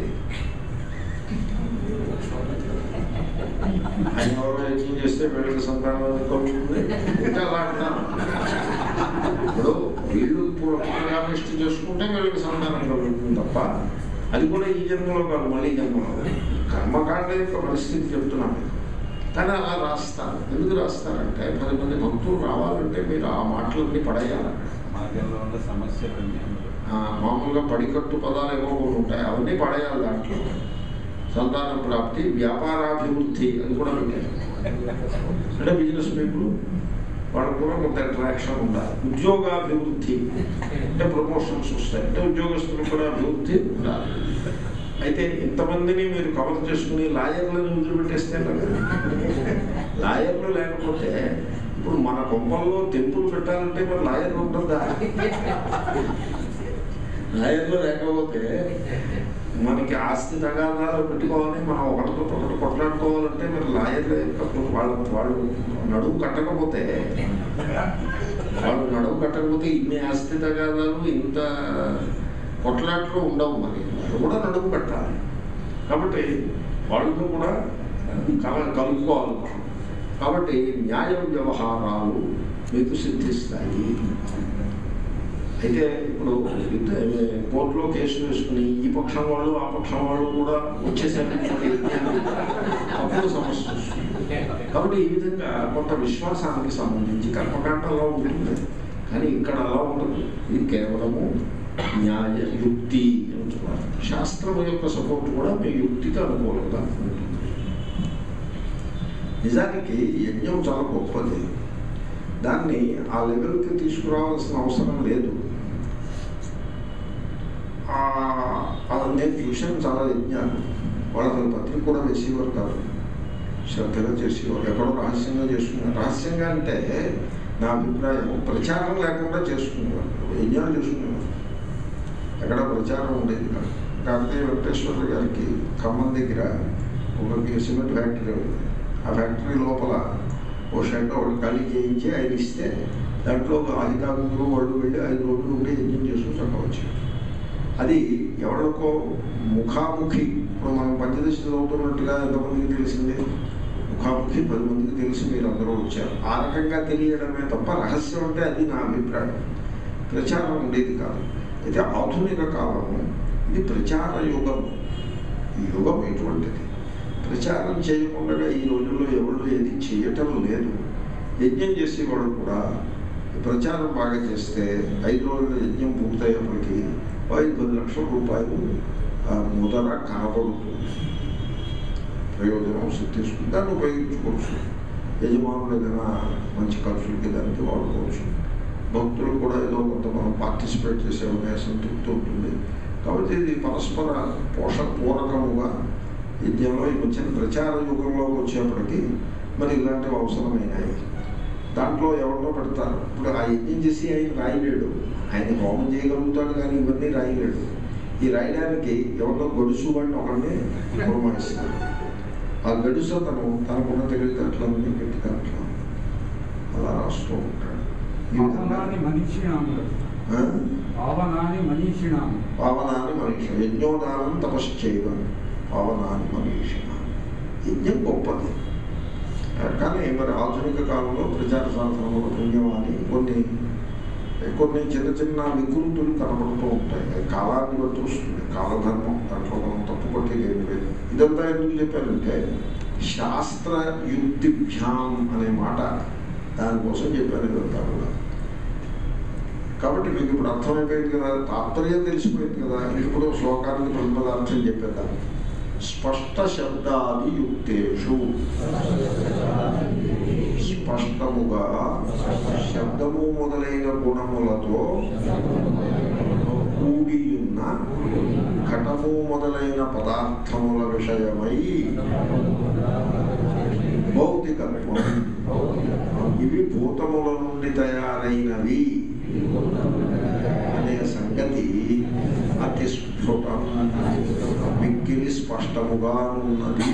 ఆయన ఎవరో యజ్ఞం చేస్తే వీళ్ళకి సంతానం ఎందుకు కలుగుతుంది ఇంకా అలా అంటారు ఇప్పుడు వీళ్ళు పునరామిష్టి చేసుకుంటే వీళ్ళకి సంతానం కలుగుతుంది తప్ప అది కూడా ఈ జన్మలో కాదు మళ్ళీ జన్మలో కర్మకాండ యొక్క పరిస్థితి చెప్తున్నాను కానీ అలా రాస్తారు ఎందుకు రాస్తారంటే పది మంది భక్తులు రావాలంటే మీరు ఆ మాటలన్నీ పడేయాలి మార్గంలో ఉన్న సమస్యలన్నీ ఆ, మామూలుగా పడికట్టు పదాలు ఏవో కొన్ని ఉంటాయి అవన్నీ పడేయాలి దాంట్లో సంతాన ప్రాప్తి వ్యాపారాభివృద్ధి అది కూడా పెట్టారు అంటే బిజినెస్ పీపుల్ వాళ్ళకు కూడా కొంత అట్రాక్షన్ ఉండాలి ఉద్యోగాభివృద్ధి అంటే ప్రమోషన్స్ వస్తాయి అంటే ఉద్యోగస్తులకు కూడా అభివృద్ధి ఉండాలి అయితే ఇంతమందిని మీరు కవర్ చేసుకుని లాయర్లను వదిలిపెట్టేస్తే ఎలాగా? లాయర్లు లేకపోతే ఇప్పుడు మన కొంపల్లో తెంపులు పెట్టాలంటే మరి లాయర్లు ఉంటుందా లాయర్లు లేకపోతే మనకి ఆస్తి తగాదాలు పెట్టుకోవాలి మనం ఒకరితో ఒకటి కొట్లాడుకోవాలంటే మరి లాయర్లు లేకపోతే వాళ్ళ వాళ్ళు నడుము కట్టకపోతే వాళ్ళు నడుము కట్టకపోతే ఇన్ని ఆస్తి తగాదాలు ఇంత కొట్లాట్లు ఉండవు మరి వాళ్ళు కూడా నడుము కట్టాలి కాబట్టి వాళ్ళతో కూడా కల కలుపుకోవాలి మనం. కాబట్టి న్యాయ వ్యవహారాలు మీకు సిద్ధిస్తాయి అయితే ఇప్పుడు యుద్ధ- కోర్టులో కేసు వేసుకుని ఈ పక్షం వాళ్ళు ఆ పక్షం వాళ్ళు కూడా వచ్చేసరికి అప్పుడు సమస్య వస్తుంది కాబట్టి ఈ విధంగా కొంత విశ్వాసానికి సంబంధించి కర్మకాండలో ఉంటుంది కానీ ఇక్కడ అలా ఉండదు ఇది కేవలము న్యాయ యుక్తి అంటున్నారు శాస్త్రం యొక్క సపోర్ట్ కూడా మీ యుక్తికి అనుకూలంగా ఉంటుంది నిజానికి యజ్ఞం చాలా గొప్పది దాన్ని ఆ లెవెల్కి తీసుకురావాల్సిన అవసరం లేదు ఆ- ఆ నేను చూశాను చాలా యజ్ఞాలు వాళ్ళ అసలు పత్రిక కూడా వేసేవారు కాదు శ్రద్ధగా చేసేవారు ఎక్కడో రహస్యంగా చేసుకున్నారు రహస్యంగా అంటే నా అభిప్రాయం ప్రచారం లేకుండా చేసుకునేవారు యజ్ఞాలు చేసుకునేవారు ఎక్కడ ప్రచారం ఉండేది కాదు కాకతీయ వెంకటేశ్వర గారికి ఖమ్మం దగ్గర ఒక సిమెంట్ ఫ్యాక్టరీ ఉంది ఆ ఫ్యాక్టరీ లోపల ఓ షెడ్ ఒకటి ఖాళీ చేయించి ఆయన ఇస్తే దాంట్లో ఒక అధికారులు వాళ్ళు వెళ్ళి ఐదు రోజులు ఉండి యజ్ఞం చేసుకుని చక్కవచ్చు అది ఎవరికో ముఖాముఖి ఇప్పుడు మనం పంచదశ చదువుతున్నట్టుగా ఎంతమందికి తెలిసింది ముఖాముఖి పది మందికి తెలిసి మీరు అందరూ వచ్చారు ఆ రకంగా తెలియడమే తప్ప రహస్యం అంటే అది నా అభిప్రాయం ప్రచారం ఉండేది కాదు అయితే ఆధునిక కాలము ఇది ప్రచార యుగం ఈ యుగం ఇటువంటిది ప్రచారం చేయకుండా ఈ రోజుల్లో ఎవరు ఏది చేయటం లేదు యజ్ఞం చేసేవాడు కూడా ప్రచారం బాగా చేస్తే ఐదు రోజుల యజ్ఞం పూర్తయ్యేప్పటికీ ఓ ఐదు పది లక్షల రూపాయలు ఆ, ముదర కనబడుతుంది ప్రయోజనం సిద్ధిస్తుంది దాన్ని ఉపయోగించుకోవచ్చు యజమానులు ఏదైనా మంచి ఖర్చులకి దానికి వాడుకోవచ్చు భక్తులు కూడా ఏదో కొంత మనం పార్టిసిపేట్ చేసేవనే సంతృప్తి ఉంటుంది కాబట్టి ఇది పరస్పర పోషక పూరకముగా యజ్ఞంలో ఈ వచ్చిన ప్రచార యుగంలోకి వచ్చేప్పటికి మరి ఇలాంటివి అవసరమైనాయి దాంట్లో ఎవరినో పెడతారు ఇప్పుడు ఆ యజ్ఞం చేసి ఆయన రాయలేడు ఆయన హోమం చేయగలుగుతాడు కానీ ఇవన్నీ రాయలేడు ఈ రాయడానికి ఎవరినో గడుసు వాడిని ఒకరిని పురమాయిస్తాడు ఆ గడుసు అతను తనకున్న తెలివితేటలన్నీ పెట్టి దాంట్లో అలా రాస్తూ ఉంటాడు ఈ విధంగా పావనాన్ని మనీషిణాము ఆ? పావనాన్ని మనీషిణాము పావనాన్ని మనీష యజ్ఞోదానం తపశ్చైవ పావనాన్ని మనీష యజ్ఞం గొప్పది కానీ మరి ఆధునిక కాలంలో ప్రచార సాధనములు పుణ్యమాని కొన్ని కొన్ని చిన్న చిన్న వికృతులు కనబడుతూ ఉంటాయి అది కాలాన్ని బట్టి వస్తుంది కాలధర్మం దాంట్లో మనం తప్పు పట్టేది ఏం లేదు ఇదంతా ఎందుకు చెప్పారంటే శాస్త్ర యుక్తిభ్యాం అనే మాట దానికోసం చెప్పాను ఇదంతా కూడా కాబట్టి మీకు ఇప్పుడు అర్థమైపోయింది కదా తాత్పర్యం తెలిసిపోయింది కదా ఇప్పుడు శ్లోకానికి ప్రతిపదార్థం చెప్పేద్దాం స్పష్ట శబ్దాది యుక్తేషు స్పష్టముగా శబ్దము మొదలైన గుణములతో కూడి ఉన్న ఘటము మొదలైన పదార్థముల విషయమై భౌతికత్వం ఇవి భూతముల నుండి తయారైనవి అనే సంగతి అతి స్ఫుటం మిక్కిలి స్పష్టముగా ఉన్నది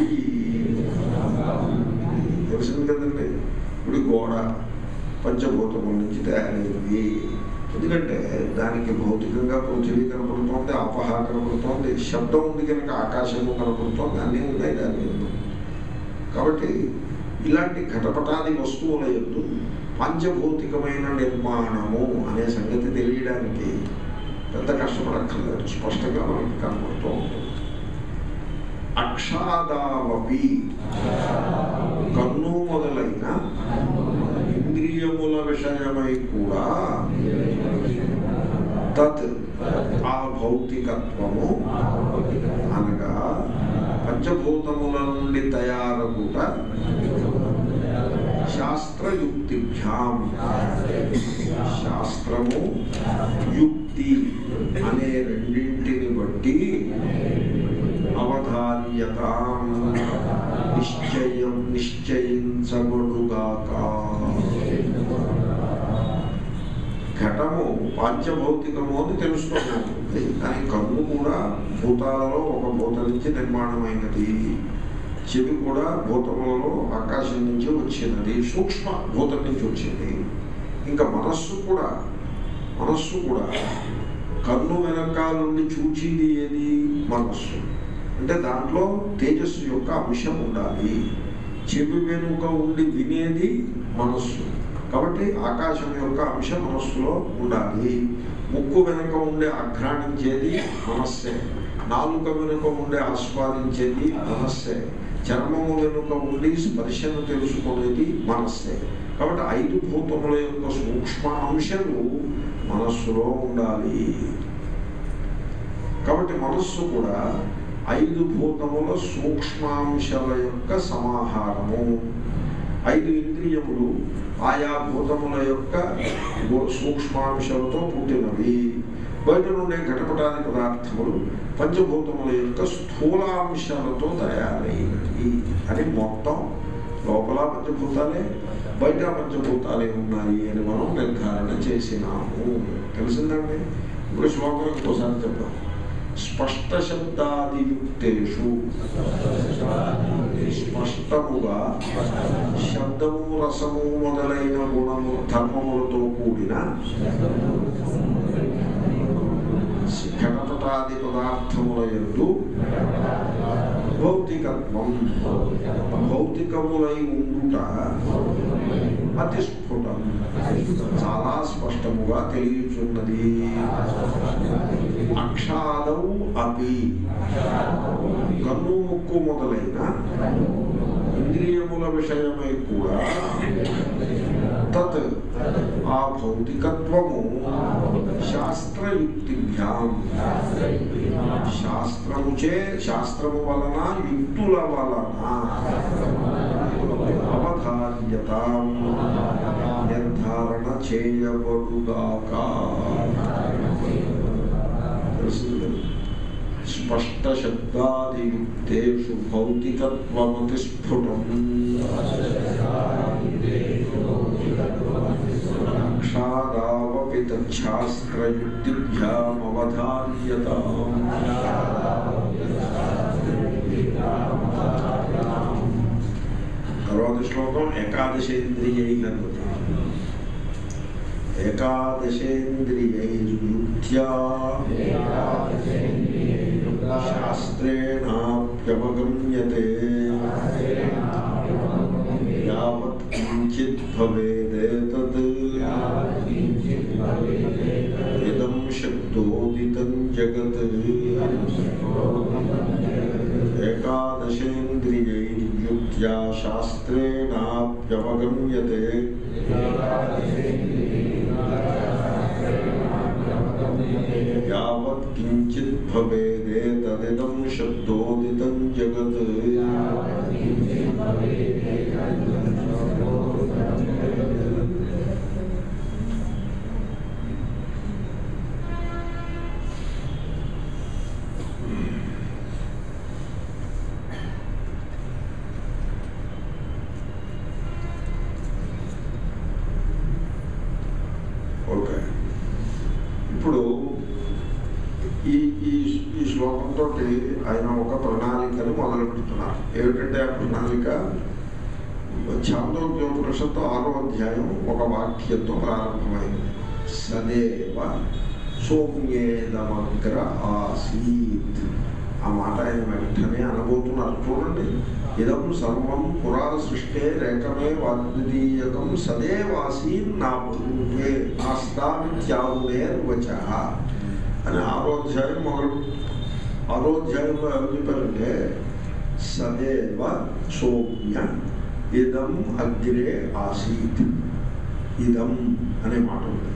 తెలిసింది కదండి ఇప్పుడు ఈ గోడ పంచభూతముల నుంచి తయారైంది ఎందుకంటే దానికి భౌతికంగా పృథివీ కనపడుతోంది ఆపహ కనపడుతోంది శబ్దం ఉంది కనుక ఆకాశము కనపడుతోంది అన్నీ ఉన్నాయి దాని ఎందు. కాబట్టి ఇలాంటి ఘటపటాది వస్తువుల ఎందు పంచభౌతికమైన నిర్మాణము అనే సంగతి తెలియడానికి పెద్ద కష్టపడక్కర్లేదు స్పష్టంగా మనకి కనపడుతూ ఉంటుంది అక్షాదావపి కన్ను మొదలైన ఇంద్రియముల విషయమై కూడా తత్ ఆ భౌతికత్వము అనగా పంచభూతముల నుండి తయారగుట శాస్త్రయుక్తిభ్యాం శాస్త్రము యుక్తి అనే రెండింటిని బట్టి అవధార్యత నిశ్చయం నిశ్చయించబడుగాక ఘటము పాంచభౌతికము అని తెలుస్తుంది కానీ కన్ను కూడా భూతాలలో ఒక భూత నుంచి నిర్మాణమైనది చెవి కూడా భూతములలో ఆకాశం నుంచి వచ్చినది సూక్ష్మ భూతం నుంచి వచ్చింది ఇంకా మనస్సు కూడా మనస్సు కూడా కన్ను వెనకాల నుండి చూచింది ఏది మనస్సు అంటే దాంట్లో తేజస్సు యొక్క అంశం ఉండాలి చెవి వెనుక ఉండి వినేది మనస్సు కాబట్టి ఆకాశం యొక్క అంశం మనస్సులో ఉండాలి ముక్కు వెనుక ఉండే ఆఘ్రాణించేది మనస్సే నాలుక వెనుక ఉండే ఆస్వాదించేది మనస్సే చర్మము వెనుక ఉండి స్పర్శను తెలుసుకునేది మనస్సే కాబట్టి ఐదు భూతముల యొక్క సూక్ష్మ అంశాలు మనస్సులో ఉండాలి కాబట్టి మనస్సు కూడా ఐదు భూతముల సూక్ష్మాంశాల యొక్క సమాహారము ఐదు ఇంద్రియములు ఆయా భూతముల యొక్క గో- సూక్ష్మాంశాలతో పుట్టినవి బయట నుండే ఘటపటాది పదార్థములు పంచభూతముల యొక్క స్థూలాంశాలతో తయారైనవి అని మొత్తం లోపల పంచభూతాలే బయట పంచభూతాలే ఉన్నాయి అని మనం నిర్ధారణ చేసినాము తెలిసిందండి ఇప్పుడు శ్లోకం ఇంకోసారి చెప్తాం స్పష్ట శబ్దాదియుక్తేషు స్పష్టముగా శబ్దము రసము మొదలైన గుణము ధర్మములతో కూడిన ఘటపటాది పదార్థముల ఎందు భౌతికత్వం భౌతికములై ఉండుట అతి స్ఫుటం చాలా స్పష్టముగా తెలియచున్నది అక్షాదౌ అపి కన్ను ముక్కు మొదలైన ఇంద్రియముల విషయమై కూడా తత్ ఆ భౌతికత్వము శాస్త్రయుక్తిభ్యాం శాస్త్రముచే శాస్త్రము వలన యుక్తుల వలన అవధార్యత నిర్ధారణ చేయబడుగాక తెలిసింది కదా? స్పష్ట శబ్దాదియుక్తేషు భౌతికత్వమతి స్ఫుటం అక్షాదావపి తచ్ఛాస్త్రయుక్తిభ్యామవధార్యత తర్వాత శ్లోకం ఏకాదశేంద్రియై గణపతి ఏకాదశేంద్రియైర్యుక్త్యా శాస్త్రేణాప్యవగమ్యతే యావత్ కించిత్ భవేదేతత్ ఏకాదశేంద్రియైర్యుక్త్యా శాస్త్రేణాప్యవగమ్యతే యావత్ కించిత్ భవేదే తదిదం శబ్దోదితం జగత్ ఓకే ఇప్పుడు ఈ ఈ ఈ శ్లోకంతో ఆయన ఒక ప్రణాళికను మొదలు పెడుతున్నారు ఏమిటంటే ఆ ప్రణాళిక ఛాందోగ్యోపనిషత్తు ఆరో అధ్యాయం ఒక వాక్యంతో ప్రారంభమైంది సదేవ సౌమ్యేదమగ్ర ఆసీత్ ఆ మాట ఆయన వెంటనే అనబోతున్నారు చూడండి ఇదం సర్వం పురా సృష్టే రేకమే వాద్వితీయకం సదేవాసీన్ నా పూర్వే నాస్తామిత్యాగునేర్వచ అని ఆరోధ్యాయం మొదలు ఆరోధ్యాయంలో ఏం చెప్పారంటే సదేవ సౌమ్య ఇదం అగ్రే ఆసీత్ ఇదం అనే మాట ఉంది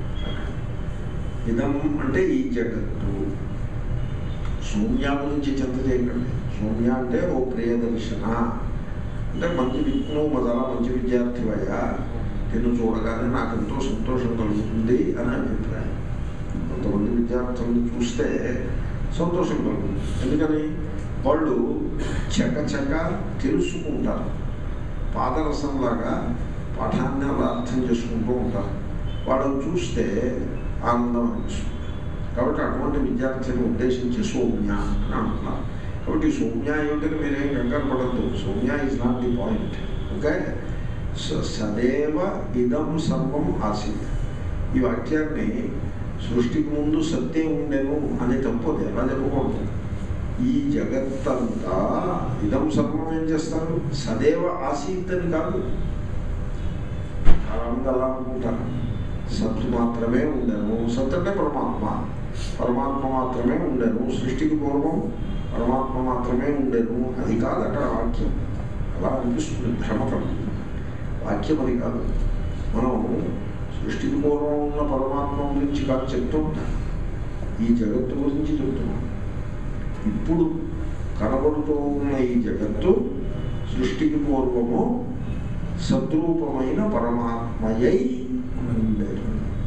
ఇదం అంటే ఈ జగత్తు సౌమ్య గురించి చింత చేయకండి సౌమ్య అంటే ఓ ప్రియదర్శన అంటే మంచి వి- నువ్వు మొదల మంచి విద్యార్థివయ్యా నిన్ను చూడగానే నాకు ఎంతో సంతోషం కలుగుతుంది అని అభిప్రాయం కొంతమంది విద్యార్థులను చూస్తే సంతోషం కలుగుతుంది ఎందుకని వాళ్ళు చకచక తెలుసుకుంటారు పాదరసంలాగా పాఠాన్ని అలా అర్థం చేసుకుంటూ ఉంటారు వాళ్ళని చూస్తే ఆనందం అనిపిస్తుంది కాబట్టి అటువంటి విద్యార్థిని ఉద్దేశించి సౌమ్య అని అంటున్నారు కాబట్టి ఈ సౌమ్య ఏమిటని మీరేం కంగారు పడద్దు సౌమ్య is not the point okay స- సదేవ ఇదం సర్వం ఆసీత్ ఈ వాక్యాన్ని సృష్టికి ముందు సత్యం ఉండేను అని తప్పదు ఎలా చెప్పకూడదు ఈ జగత్తంతా ఇదం సర్వం ఏం చేస్తారు సదేవ ఆసీత్ అని కాదు చాలా మంది అలా అనుకుంటారు సత్తు మాత్రమే ఉండను సత్ అంటే పరమాత్మ పరమాత్మ మాత్రమే ఉండను సృష్టికి పూర్వం పరమాత్మ మాత్రమే ఉండను అది కాదు అక్కడ వాక్యం అలా అనిపిస్తుంది భ్రమ కలుగుతుంది వాక్యం అది కాదు మనం సృష్టికి పూర్వం ఉన్న పరమాత్మ గురించి కాదు చెప్తూ ఉంటాం ఈ జగత్తు గురించి చెప్తున్నాం ఇప్పుడు కనబడుతూ ఉన్న ఈ జగత్తు సృష్టికి పూర్వము సద్రూపమైన పరమాత్మయై ఉండేది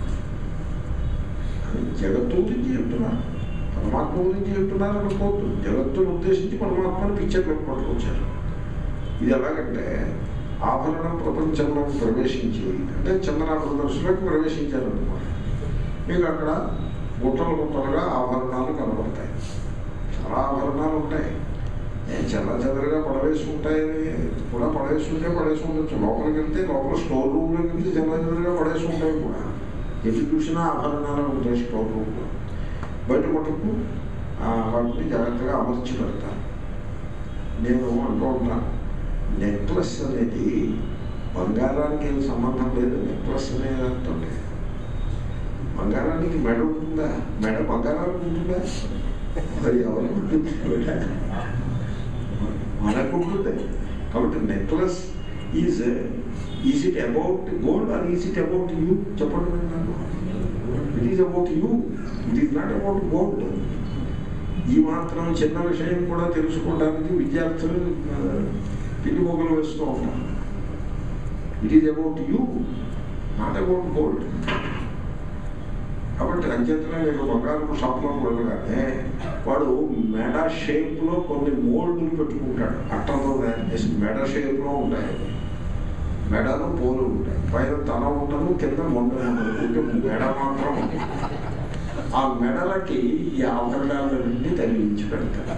జగత్తు గురించి చెప్తున్నారు పరమాత్మ గురించి చెప్తున్నారు అనుకోవద్దు జగత్తును ఉద్దేశించి పరమాత్మను పిక్చర్ పెట్టుకుంటూ ఇది ఎలాగంటే ఆభరణ ప్రపంచంలో ప్రవేశించి అంటే చంద్ర ప్రదర్శనకు ప్రవేశించారనుకోండి మీకు అక్కడ గుట్టలు గుట్టలుగా ఆభరణాలు కనబడతాయి చాలా ఆభరణాలు ఉంటాయి ఏ చెల్ల చెదరగా పడవేసి ఉంటాయని కూడా పడవేసి ఉంటే పడేసి ఉండొచ్చు లోపలికి వెళ్తే లోపల స్టోర్ రూమ్లోకి వెళ్తే చెల్ల చెదరగా పడేసి ఉంటాయి కూడా ఎటు చూసినా ఆభరణాలు ఉంటాయి స్టోర్ రూమ్లో బయట మటుకు ఆ, వాటిని జాగ్రత్తగా అమర్చి పెడతారు నేను అంటూ ఉంటాను నెక్లెస్ అనేది బంగారానికి ఏం సంబంధం లేదు నెక్లెస్ అనేది అంటుంటే బంగారానికి మెడ ఉంటుందా మెడ బంగారానికి ఉంటుందా మరి ఎవరికి ఉంటుంది మెడ? మనకు ఉంటుంది కాబట్టి necklace is is it about gold or is it about you చెప్పండి మీరు నాకు it is about you it is not about gold ఈ మాత్రం చిన్న విషయం కూడా తెలుసుకోవడానికి విద్యార్థులు పిండి మొగ్గలు వేస్తూ ఉంటారు it is about you not about gold కాబట్టి అంచేతనే మీరు బంగారు షాప్లో వెళ్ళగానే వాడు మెడ షేప్లో కొన్ని మోల్డ్లు పెట్టుకుంటాడు అట్టతో తయారు చేసి మెడ షేప్లో ఉంటాయి మెడలు పోలు ఉంటాయి పైన తల ఉండదు కింద మొండ ఉండదు ఉంటే మెడ మాత్రం ఉంటుంది. ఆ మెడలకి ఈ ఆభరణాలన్నింటినీ తగిలించి పెడతారు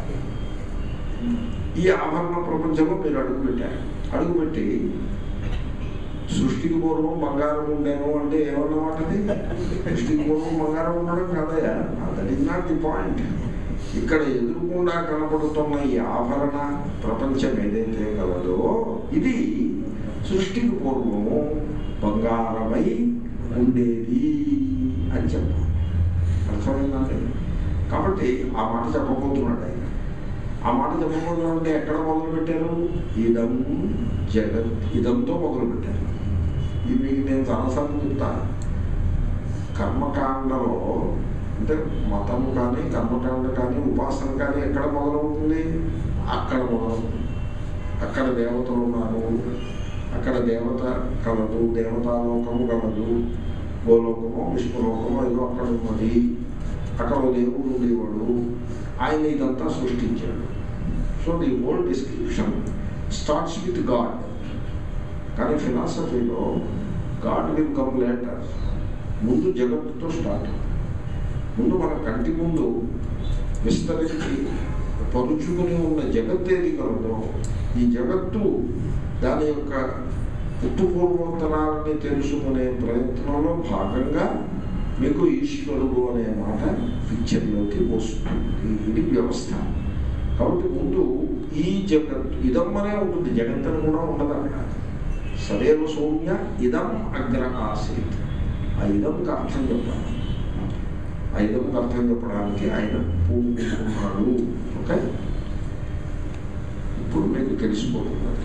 ఈ ఆభరణ ప్రపంచంలో మీరు అడుగుపెట్టారు అడుగుపెట్టి సృష్టికి పూర్వం బంగారం ఉండేను అంటే ఏమన్నమాట అది సృష్టికి పూర్వం బంగారం ఉండడం కాదయా that is not the point ఇక్కడ ఎదురుకుండా కనబడుతున్న ఈ ఆభరణ ప్రపంచం ఏదైతే కలదో ఇది సృష్టికి పూర్వము బంగారమై ఉండేది అని చెప్పాలి అర్థమైందండి కాబట్టి ఆ మాట చెప్పబోతున్నాడు ఆయన ఆ మాట చెప్పకూడదు అంటే ఎక్కడ మొదలు పెట్టారు ఇదం జగత్ ఇదంతో మొదలు పెట్టారు ఇది మీకు నేను చాలాసార్లు చెప్తా కర్మకాండలో అంటే మతము కానీ కర్మకాండ కానీ ఉపాసన కానీ ఎక్కడ మొదలవుతుంది అక్కడ మొదలవుతుంది అక్కడ దేవతలు ఉన్నారు అక్కడ దేవత కలదు దేవతాలోకము కలదు గోలోకము విష్ణులోకము ఏదో అక్కడ ఉన్నది అక్కడ ఓ దేవుడు ఉండేవాడు ఆయన ఇదంతా సృష్టించాడు so the whole description starts with God కానీ ఫిలాసఫీలో గాడ్ విల్ కమ్ లేటర్ ముందు జగత్తుతో స్టార్ట్ ముందు మన కంటి ముందు విస్తరించి పరుచుకుని ఉన్న జగత్ ఏది కలదో ఈ జగత్తు దాని యొక్క పుట్టుపూర్వోత్తరాలని తెలుసుకునే ప్రయత్నంలో భాగంగా మీకు ఈశ్వరుడు అనే మాట పిక్చర్లోకి వస్తుంది ఇది వ్యవస్థ కాబట్టి ముందు ఈ జగత్ ఇదమ్మనే ఉంటుంది జగత్ అని కూడా ఉండదు అక్కడ సదేవ సౌమ్య ఇదం అగ్ర ఆసీత్ ఆ ఇదంకి అర్థం చెప్పాలి ఆ ఇదంకి అర్థం చెప్పడానికి ఆయన పూనుకుంటున్నాడు ఓకే ఇప్పుడు మీకు తెలిసిపోతున్నది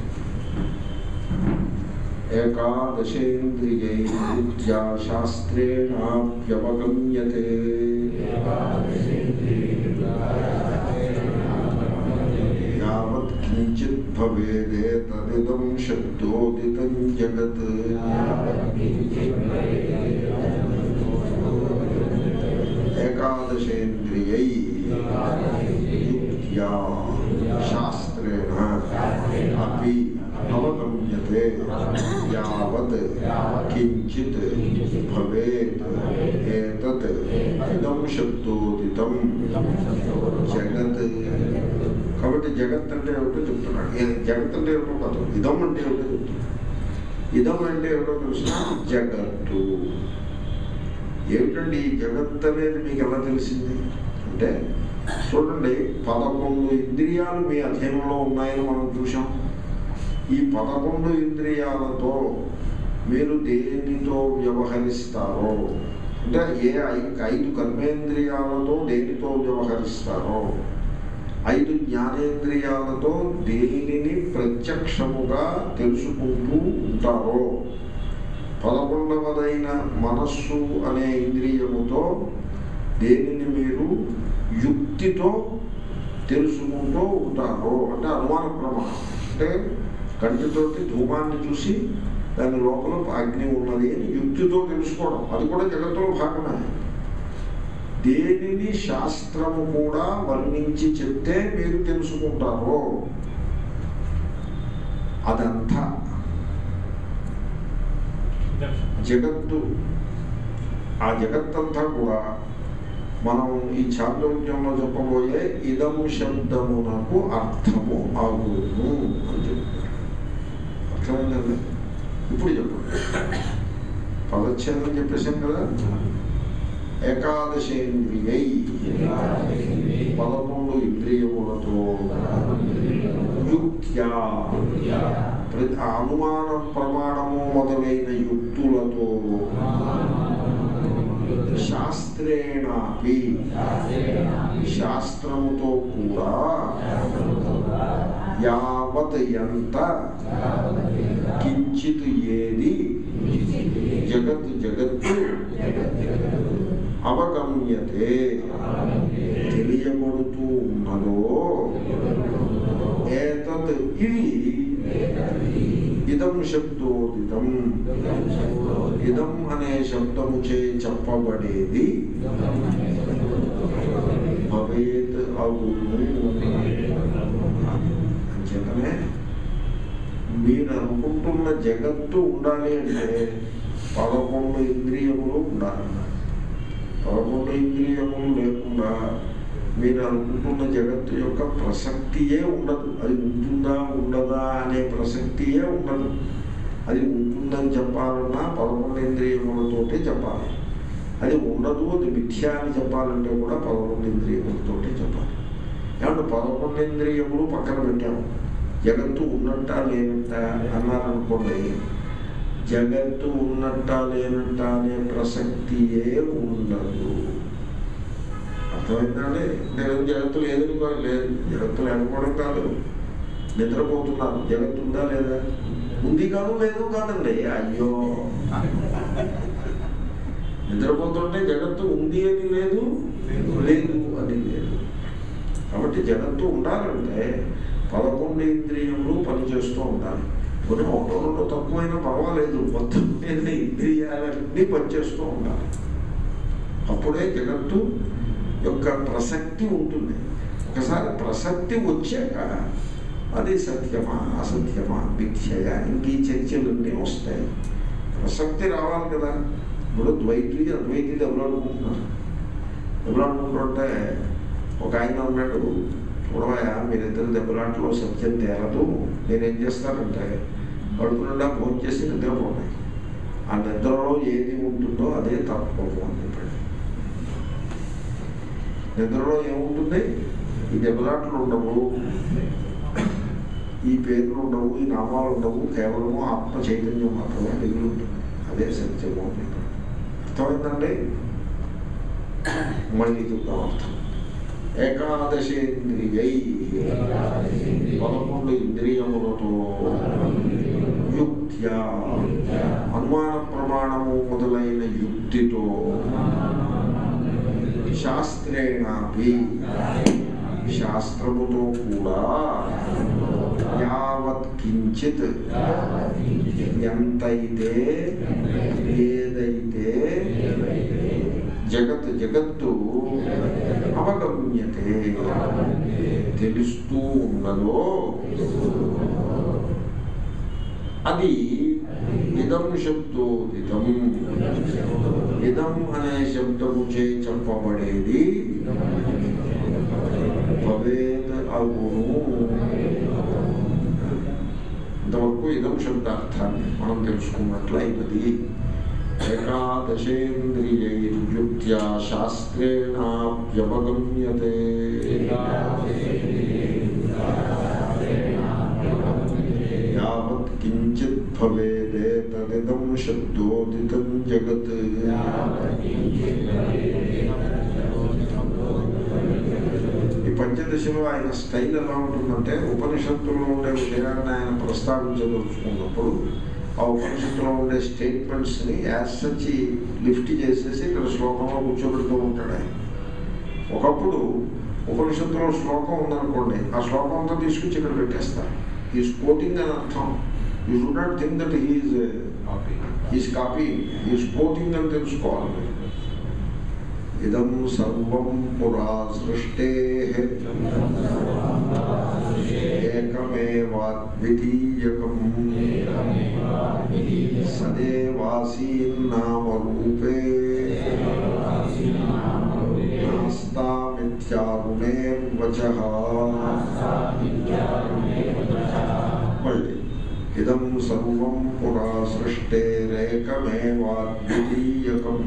ఏకాదశేంద్రియై విద్యా శాస్త్రేణాప్యవగమ్యతే యావత్ కించిత్ భవేదే తదిదం శబ్దోదితం జగత్ ఏకాదశేంద్రియై యుక్త్యా శాస్త్రేణ అపి అవగమ్యతే యావత్ కించిత్ భవేత్ ఏతత్ ఇదం శబ్దోదితం జగత్ కాబట్టి జగత్ అంటే ఏమిటో చెప్తున్నాడు ఏ జగత్ అంటే ఏమిటో కాదు ఇదం అంటే ఏమిటో చెప్తున్నాడు ఇదం అంటే ఏమిటో తెలిసిన జగత్తు ఏమిటండి ఈ జగత్ అనేది మీకు ఎలా తెలిసింది అంటే చూడండి పదకొండు ఇంద్రియాలు మీ అధీనంలో ఉన్నాయని మనం చూసాం ఈ పదకొండు ఇంద్రియాలతో మీరు దేనితో వ్యవహరిస్తారో అంటే ఏ ఐ- ఐదు కర్మేంద్రియాలతో దేనితో వ్యవహరిస్తారో ఐదు జ్ఞానేంద్రియాలతో దేనిని ప్రత్యక్షముగా తెలుసుకుంటూ ఉంటారో పదకొండవదైన మనస్సు అనే ఇంద్రియముతో దేనిని మీరు యుక్తితో తెలుసుకుంటూ ఉంటారో అంటే అనుమాన ప్రమాణం అంటే కంటితోటి ధూమాన్ని చూసి దాని లోపల అగ్ని ఉన్నది అని యుక్తితో తెలుసుకోవడం అది కూడా జగత్తులో భాగమే దేనిని శాస్త్రము కూడా వర్ణించి చెప్తే మీరు తెలుసుకుంటారో అదంతా జగత్తు ఆ జగత్తంతా కూడా మనం ఈ చాంద్రోగ్యంలో చెప్పబోయే ఇదం శబ్దమునకు అర్థము ఆగును అని చెప్తారు అర్థమైందండి ఇప్పుడు చెప్పండి పదచ్ఛేదం చెప్పేశాం కదా ఏకాదశేంద్రియై పదకొండు ఇంద్రియములతో యుక్త్యా ప్రతి అనుమాన ప్రమాణము మొదలైన యుక్తులతో శాస్త్రేణాపి శాస్త్రముతో కూడా యావత్ ఎంత కించిత్ ఏది జగత్ జగత్తు అవగమ్యతే తెలియబడుతూ ఉన్నదో ఏతత్ ఇది ఇదం శబ్దోదితం ఇదం అనే శబ్దము చే చెప్పబడేది భవేత్ అవును అంచేతనే మీరు అనుకుంటున్న జగత్తు ఉండాలి అంటే పదకొండు ఇంద్రియములు ఉండాలి పదకొండు ఇంద్రియములు లేకుండా మీరు అనుకుంటున్న జగత్తు యొక్క ప్రసక్తియే ఉండదు అది ఉంటుందా ఉండదా అనే ప్రసక్తియే ఉండదు అది ఉంటుందని చెప్పాలన్నా పదకొండు ఇంద్రియములతోటే చెప్పాలి అది ఉండదు అది మిథ్యా అని చెప్పాలంటే కూడా పదకొండు ఇంద్రియములతోటే చెప్పాలి ఏమంటే పదకొండు ఇంద్రియములు పక్కన పెట్టాము జగత్తు ఉన్నట్ట లేనట్ట అన్నారనుకోండి జగత్తు ఉన్నట్ట లేనట్ట అనే ప్రసక్తియే ఉండదు అర్థమైందండి నేను జగత్తు లేదని కాదు లేదు జగత్తు లేకపోవడం కాదు నిద్రపోతున్నాను జగత్తు ఉందా లేదా ఉంది కాదు లేదు కాదండి అయ్యో నిద్రపోతుంటే జగత్తు ఉంది అని లేదు లేదు అని లేదు కాబట్టి జగత్తు ఉండాలంటే పదకొండు ఇంద్రియములు పనిచేస్తూ ఉండాలి కొన్ని ఒకటో రెండో తక్కువైనా పర్వాలేదు మొత్తం మీద ఇంద్రియాలన్నీ పనిచేస్తూ ఉండాలి అప్పుడే జగత్తు యొక్క ప్రసక్తి ఉంటుంది ఒకసారి ప్రసక్తి వచ్చాక అది సత్యమా అసత్యమా మిథ్యయా ఇంక ఈ చర్చలన్నీ వస్తాయి ప్రసక్తి రావాలి కదా ఇప్పుడు ద్వైతి అద్వైతి ఎవరు అనుకుంటున్నారు ఎవరు అనుకుంటుంటే ఒక ఆయన ఉన్నాడు చూడవయా మీరిద్దరు దెబ్బలాట్లో సత్యం తేలదు నేనేం చేస్తానంటే కడుపు నిండా భోజనం చేసి నిద్రపోతాయి ఆ నిద్రలో ఏది ఉంటుందో అదే తత్వము అని చెప్పాడు నిద్రలో ఏముంటుంది ఈ దెబ్బలాట్లు ఉండవు ఈ పేర్లు ఉండవు ఈ నామాలు ఉండవు కేవలము ఆత్మ చైతన్యం మాత్రమే మిగిలి ఉంటుంది అదే సత్యము అని చెప్పాడు అర్థమైందండి మళ్ళీ చూద్దాం అర్థం ఏకాదశేంద్రియై పదకొండు ఇంద్రియములతో యుక్త్యా అనుమాన ప్రమాణము మొదలైన యుక్తితో శాస్త్రేణాపి శాస్త్రముతో కూడా యావత్ కించిత్ ఎంతైతే ఏదైతే జగత్ జగత్తు అవగమ్యతే తెలుస్తూ ఉన్నదో అది ఇదం శబ్దోదితం ఇదం అనే శబ్దము చే చెప్పబడేది భవేద్ అగును ఇంతవరకు ఇదం శబ్దార్థాన్ని మనం తెలుసుకున్నట్లయినది ఏకాదశేంద్రియైర్యుక్త్యా శాస్త్రేణాప్యవగమ్యతే యావత్ కించిత్ భవేదే తదిదం శబ్దోదితం జగత్ ఈ పంచదశలో ఆయన స్టైల్ ఎలా ఉంటుందంటే ఉపనిషత్తుల్లో ఉండే విషయాన్ని ఆయన ప్రస్తావించదలుచుకున్నప్పుడు ఆ ఉపనిషత్తులో ఉండే స్టేట్మెంట్స్ని యాజ్ సచ్ లిఫ్ట్ చేసేసి ఇక్కడ శ్లోకంలో కూర్చోబెడుతూ ఉంటాడు ఆయన ఒకప్పుడు ఉపనిషత్తులో శ్లోకం ఉందనుకోండి ఆ శ్లోకం అంతా తీసుకొచ్చి ఇక్కడ పెట్టేస్తారు ఈజ్ కోటింగ్ అని అర్థం you should not think that he's is copy is coating అని తెలుసుకోవాలి ఇదం సర్వం పురా సృష్టే ఏకమేవాద్వితీయకం సదేవాసీన్నామరూపే నాస్తామిత్యారుణేర్వచ మళ్ళీ ఇదం సర్వం పురా సృష్టేరేకమేవాద్వితీయకం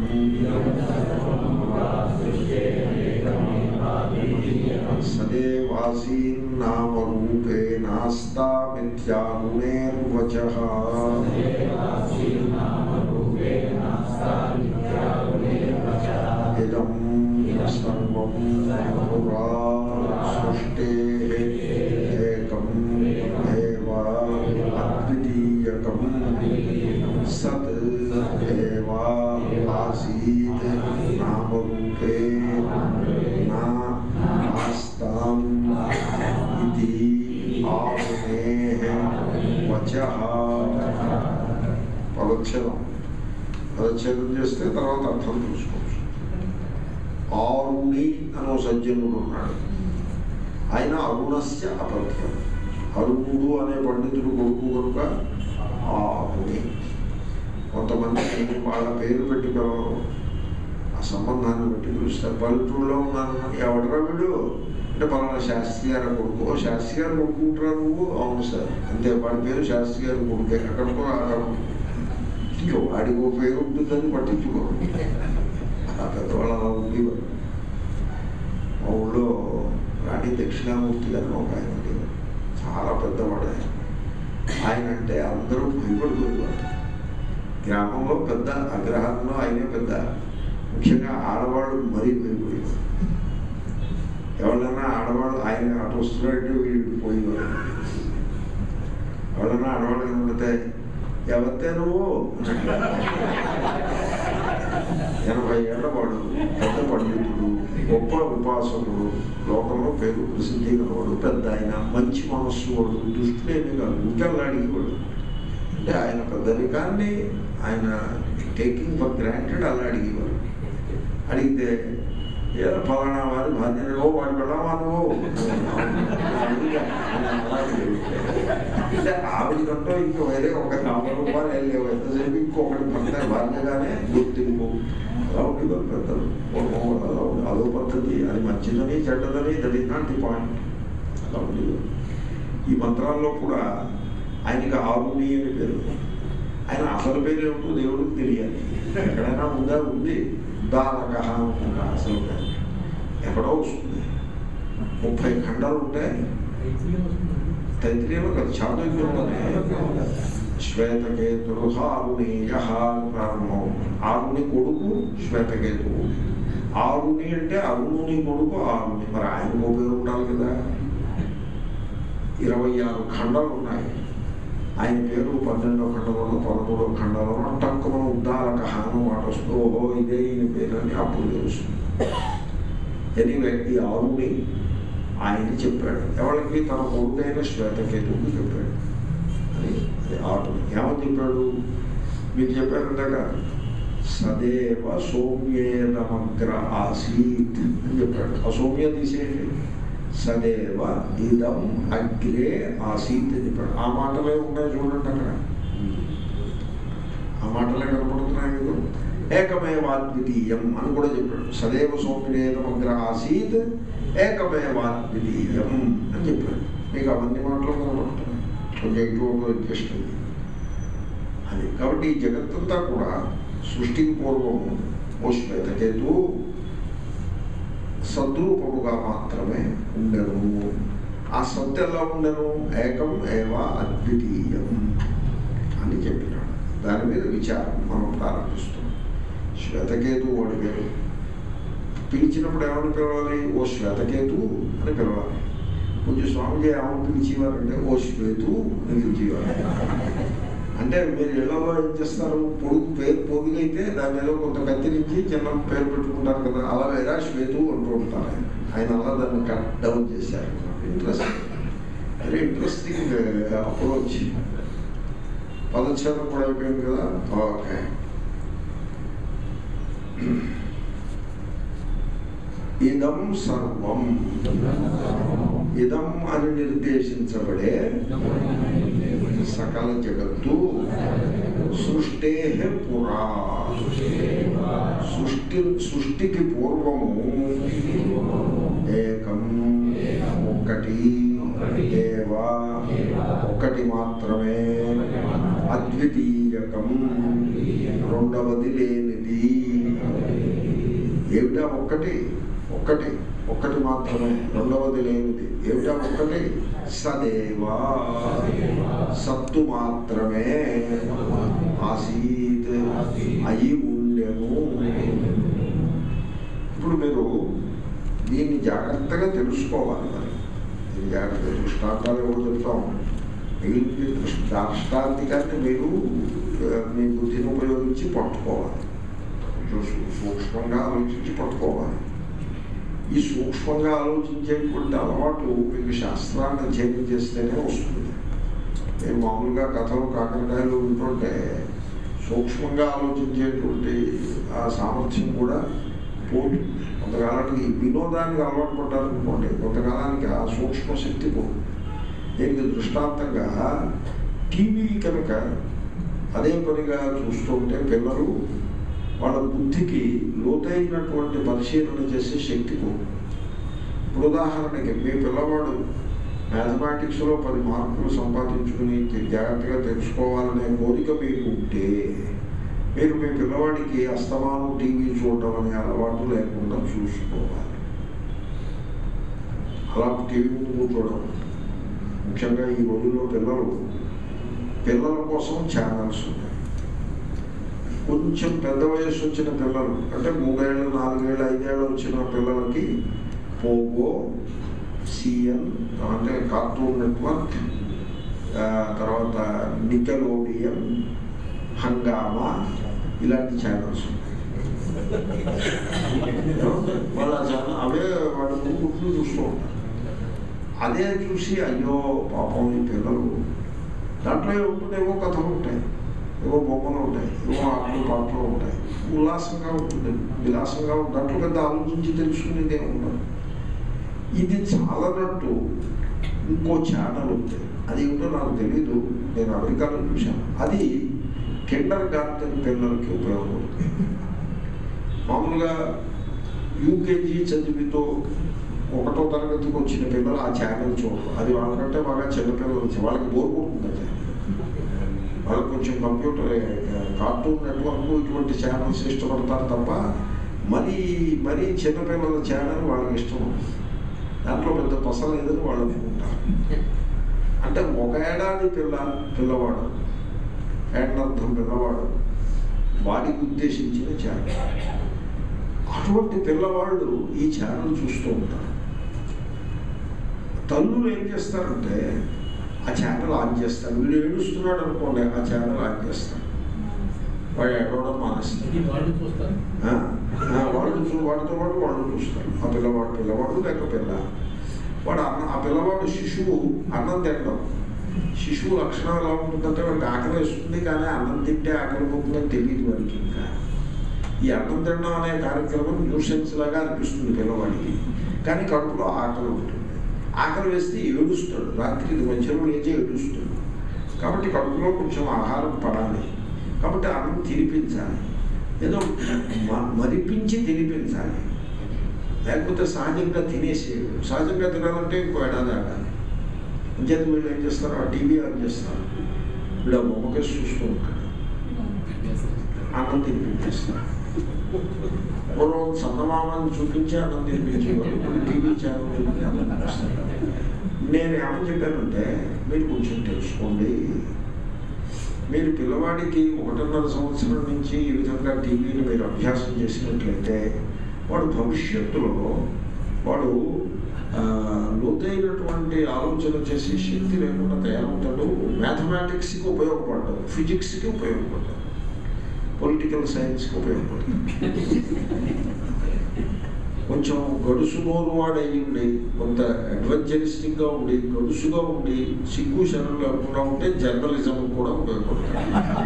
సదేవాసీన్నామరూపే నాస్తామిత్యారుణేర్వచ ఇదం సర్వం పురా సృష్టే ఏకం ఏవ అద్వితీయకం సత్ ఏవ ఆసీత్ నామరూపే నా ఆస్తాం ఇది ఆరుణే వచ పదచ్ఛేదం పదచ్ఛేదం చేస్తే తర్వాత అర్థం చూసుకోవచ్చు ఆరుణి అనో సజ్జనుడు ఉన్నాడు ఆయన అరుణస్య అపథ్యం అరుణుడు అనే పండితుడు కొడుకు కనుక ఆరుణి కొంతమంది వాళ్ళ పేరు పెట్టి పిలవరు ఆ సంబంధాన్ని బట్టి పిలుస్తారు పల్లెటూరులో ఉన్నాను ఎవడరా వీడు అంటే పలానా శాస్త్రి గారి కొడుకు "ఓ, శాస్త్రి గారు కొడుకుంటారా నువ్వు అవును సార్ అంతే వాడి పేరు శాస్త్రి గారి కొడుకు ఎక్కడికో ఆగడం ఇంకో వాడికి ఓ పేరు ఉంటుందని పట్టించుకో ఆ పెద్దవాళ్ళు అలా ఉండేవారు మా ఊళ్ళో రాణి దక్షిణామూర్తి గారిని ఒక ఆయన ఉండేవారు చాలా పెద్దవాడు ఆయన ఆయన అంటే అందరూ భయపడిపోయేవారు గ్రామంలో పెద్ద అగ్రహారంలో ఆయనే పెద్ద ముఖ్యంగా ఆడవాళ్ళు మరీ భయపడేవారు ఎవరైనా ఆడవాళ్ళు ఆయన అటు వస్తున్నట్టు వీడు పోయేవారు ఎవరైనా ఆడవాళ్ళు కనబడితే ఎవరితే నువ్వు ఎనభై ఏళ్ళ వాడు పెద్ద పండితుడు గొప్ప ఉపాసకుడు లోకంలో పేరు ప్రసిద్ధి గలవాడు పెద్ద ఆయన మంచి మనస్సు వాడు దుష్టుడేమి కాదు ఇంకెల్లా అడిగేవాడు అంటే ఆయన పెద్దరికాన్ని ఆయన టేకింగ్ ఫర్ గ్రాంటెడ్ అలా అడిగేవారు అడిగితే ఏదో ఫలానా వారి భార్యను ఓ వాడు వెళ్ళామా నువ్వు అంటే ఆవిడకంటూ ఇంకో వేరే ఒక యాభై రూపాయలు వెళ్ళేవు ఎంతసేపు ఇంకొకటి భర్త భార్యగానే గుర్తింపు అలా ఉండేవారు పెద్దలు పూర్వం వాళ్ళు అలా ఉండే- అదో పద్ధతి అది మంచిదని చెడ్డదని that is not the point అలా ఉండేవారు ఈ మంత్రాల్లో కూడా ఆయనకి ఆరుని అని పేరు ఆయన అసలు పేరు ఏమిటో దేవుడికి తెలియాలి ఎక్కడైనా ఉందా ఉంది దానక ఉందా అసలు పేరు ఎక్కడో వస్తుంది ముప్పై ఖండాలు ఉంటాయి తైత్రీయంలో కదా చాతుర్యంలోనే శ్వేతకేతుడు ఆరుణీయ ప్రారంభం ఆరుని కొడుకు శ్వేతకేతువు ఆరుని అంటే అరుణుని కొడుకు ఆరుని మరి ఆయనకు పేరు ఉండాలి కదా ఇరవై ఆరు ఖండాలు ఉన్నాయి ఆయన పేరు పన్నెండో ఖండంలోనూ పదమూడో ఖండంలోనూ టక్కున ఉద్దాలక హాను మాట వస్తుంది ఓహో ఇదే ఈయన పేరు అని అప్పుడు తెలుస్తుంది ఎనీవే ఈ ఆరుని ఆయన చెప్పాడు ఎవరికి తన కొడుకైన శ్వేతకేతువుకి చెప్పాడు అని అది ఆరుని ఏమని చెప్పాడు మీకు చెప్పారందాక సదేవ సౌమ్యేదమగ్ర ఆసీత్ అని చెప్పాడు ఆ సౌమ్య తీసేయండి సదేవ ఇదం అగ్రే ఆసీత్ అని చెప్పాడు ఆ మాటలే ఉన్నాయి చూడండి అక్కడ ఆ మాటలే కనపడుతున్నాయి మీకు ఏకమేవాద్వితీయం అని కూడా చెప్పాడు సదేవ సౌమ్యేదమగ్ర ఆసీత్ ఏకమేవాద్వితీయం అని చెప్పాడు మీకు అవన్నీ మాటలు కనపడుతున్నాయి కొంచెం ఎక్కువ అడ్జస్ట్ అయ్యి అది కాబట్టి ఈ జగత్తంతా కూడా సృష్టికి పూర్వము ఓ శ్వేతకేతు సద్రూపముగా మాత్రమే ఉండను ఆ సత్తు ఎలా ఉండను ఏకం ఏవ అద్వితీయం అని చెప్పినాడు దాని మీద విచారం మనం ప్రారంభిస్తున్నాం శ్వేతకేతు వాడి పేరు పిలిచినప్పుడు ఏమని పిలవాలి ఓ శ్వేతకేతు అని పిలవాలి కొంచెం స్వామిజీ ఏమని పిలిచేవారంటే ఓ శ్వేతు అని పిలిచేవారు అంటే మీరు ఇళ్లలో ఏం చేస్తారు పొడుగు పేరు పొడుగైతే దాని మీద కొంత కత్తిరించి చిన్న పేరు పెట్టుకుంటారు కదా అలా వేరా శ్వేతు అంటూ ఉంటారు ఆయన. ఆయన అలా దాన్ని కట్ డౌన్ చేశారు ఇంట్రెస్టింగ్ వెరీ ఇంట్రెస్టింగ్ అప్రోచ్ పదచ్ఛేదం కూడా అయిపోయింది కదా ఓకే ఇదం సర్వం ఇదం అని నిర్దేశించబడే సకల జగత్తు సృష్టే పురా సృష్టి సృష్టికి పూర్వము ఏకం ఒక్కటి ఏవా ఒక్కటి మాత్రమే అద్వితీయకం రెండవది లేనిది ఏమిటా ఒక్కటి ఒక్కటి ఒక్కటి మాత్రమే రెండవది లేనిది ఏమిటా ఒక్కటి సదేవా సత్తు మాత్రమే ఆసీత్ అయి ఉండెను ఇప్పుడు మీరు దీన్ని జాగ్రత్తగా తెలుసుకోవాలి మరి దీన్ని జాగ్రత్తగా దృష్టాంతాలు ఏవో చెప్తాం మిగిలిన దృష్ట దాష్టాంతికాన్ని మీరు ఆ, మీ బుద్ధిని ఉపయోగించి పట్టుకోవాలి కొంచెం సూ- సూక్ష్మంగా ఆలోచించి పట్టుకోవాలి ఈ సూక్ష్మంగా ఆలోచించేటువంటి అలవాటు మీకు శాస్త్రాన్ని అధ్యయనం చేస్తేనే వస్తుంది నేను మామూలుగా కథలు కాకరకాయలు వింటుంటే సూక్ష్మంగా ఆలోచించేటువంటి ఆ సామర్థ్యం కూడా పోతుంది కొంతకాలానికి ఈ వినోదానికి అలవాటు పడ్డారనుకోండి కొంతకాలానికి ఆ సూక్ష్మ శక్తి పోతుంది దీనికి దృష్టాంతంగా టీవీ కనుక అదే పనిగా చూస్తుంటే పిల్లలు వాళ్ళ బుద్ధికి లోతైనటువంటి పరిశీలన చేసే శక్తి పోతుంది ఇప్పుడు ఉదాహరణకి మీ పిల్లవాడు మ్యాథమెటిక్స్లో పది మార్కులు సంపాదించుకుని జాగ్రత్తగా తెలుసుకోవాలనే కోరిక మీకు ఉంటే మీరు మీ పిల్లవాడికి అస్తమానం టీవీ చూడడం అనే అలవాటు లేకుండా చూసుకోవాలి అలా టీవీ ముందు కూర్చోవడం ముఖ్యంగా ఈ రోజుల్లో పిల్లలు పిల్లల కోసం ఛానల్స్ ఉన్నాయి కొంచెం పెద్ద వయసు వచ్చిన పిల్లలు అంటే మూడేళ్ళు నాలుగేళ్ళు ఐదేళ్ళు వచ్చిన పిల్లలకి పోగో సిఎన్ అంటే కార్టూన్ నెట్వర్క్ ఆ, తర్వాత నికెలోడియన్ హంగామా ఇలాంటి ఛానల్స్ వాళ్ళ ఛానల్ అవే వాళ్ళ గుట్లు చూస్తూ ఉంటారు అదే చూసి అయ్యో పాపం ఈ పిల్లలు దాంట్లో ఏముంటుంది ఏవో కథలు ఉంటాయి ఏవో బొమ్మలు ఉంటాయి ఏవో ఆటలు పాటలు ఉంటాయి ఉల్లాసంగా ఉంటుంది విలాసంగా ఉంటుంది దాంట్లో పెద్ద ఆలోచించి తెలుసుకునేది ఏముండదు ఇది చాలనట్టు ఇంకో ఛానల్ ఉంది అది ఏమిటో నాకు తెలీదు నేను అమెరికాలో చూశాను అది కిండర్ గార్డెన్ పిల్లలకి ఉపయోగపడుతుంది మామూలుగా యూకేజీ చదివితో ఒకటో తరగతికి వచ్చిన పిల్లలు ఆ ఛానల్ చూడరు అది వాళ్ళకంటే బాగా చిన్నపిల్లలు వచ్చి వాళ్ళకి బోర్ కొడుతుంది వాళ్ళకి కొంచెం కంప్యూటర్ కార్టూన్ నెట్వర్క్ ఇటువంటి ఛానల్స్ ఇష్టపడతారు తప్ప మరీ మరీ చిన్నపిల్లల ఛానల్ వాళ్ళకి ఇష్టం ఉండదు. దాంట్లో పెద్ద పస లేదని వాళ్ళు అనుకుంటారు అంటే ఒక ఏడాది పిల్ల పిల్లవాడు ఏడార్థం పిల్లవాడు వాడికి ఉద్దేశించిన ఛానల్ అటువంటి పిల్లవాళ్ళు ఈ ఛానల్ చూస్తూ ఉంటారు తల్లులు ఏం చేస్తారంటే ఆ ఛానల్ ఆన్ చేస్తారు వీడు ఏడుస్తున్నాడు అనుకోండి ఆ ఛానల్ ఆన్ చేస్తారు వాడు ఏడవడం మానేస్తారు ఇది వాళ్ళు చూస్తారు ఆ, ఆ, వాళ్ళు చూ వాడితో పాటు వాళ్ళు చూస్తారు ఆ పిల్లవాడు పిల్లవాడు లేక పిల్ల వాడు అన్న ఆ పిల్లవాడు శిశువు అన్నం తినడం శిశువు లక్షణం ఎలా ఉంటుందంటే వాడికి ఆకలి వేస్తుంది కానీ అన్నం తింటే ఆకలి పోతుందని తెలియదు వాడికి ఇంకా ఈ అన్నం తినడం అనే కార్యక్రమం న్యూసెన్స్ లాగా అనిపిస్తుంది పిల్లవాడికి కానీ కడుపులో ఆకలి ఉంటుంది ఆకలి వేస్తే ఏడుస్తాడు రాత్రి మధ్యలో లేచి ఏడుస్తాడు కాబట్టి కడుపులో కొంచెం ఆహారం పడాలి కాబట్టి అన్నం తినిపించాలి ఏదో మ- మరిపించి తినిపించాలి లేకపోతే సహజంగా తినేసేయడు సహజంగా తినాలంటే ఇంకో ఏడాది ఆగాలి అంచేత వీళ్ళు ఏం చేస్తారు ఆ టీవీ ఆన్ చేస్తారు వీళ్ళు ఆ బొమ్మకేసి చూస్తూ ఉంటాడు అన్నం తినిపించేస్తారు పూర్వం చందమామని చూపించి అన్నం తినిపించేవారు ఇప్పుడు టీవీ ఛానల్ చూపించి అన్నం తినిపిస్తారు నేను ఏమని చెప్పానంటే మీరు కొంచెం తెలుసుకోండి మీరు పిల్లవాడికి ఒకటిన్నర సంవత్సరం నుంచి ఈ విధంగా టీవీని మీరు అభ్యాసం చేసినట్లయితే వాడు భవిష్యత్తులో వాడు ఆ, లోతైనటువంటి ఆలోచన చేసి శక్తి లేకుండా తయారవుతాడు మ్యాథమెటిక్స్కి ఉపయోగపడ్డాడు ఫిజిక్స్కి ఉపయోగపడ్డాడు పొలిటికల్ సైన్స్కి ఉపయోగపడతాడు కొంచెం గడుసు నోరు వాడయి ఉండి కొంత అడ్వెంచరిస్టిక్గా ఉండి గడుసుగా ఉండి సిగ్గు శరణం లేకుండా ఉంటే జర్నలిజం కూడా ఉపయోగపడుతుంది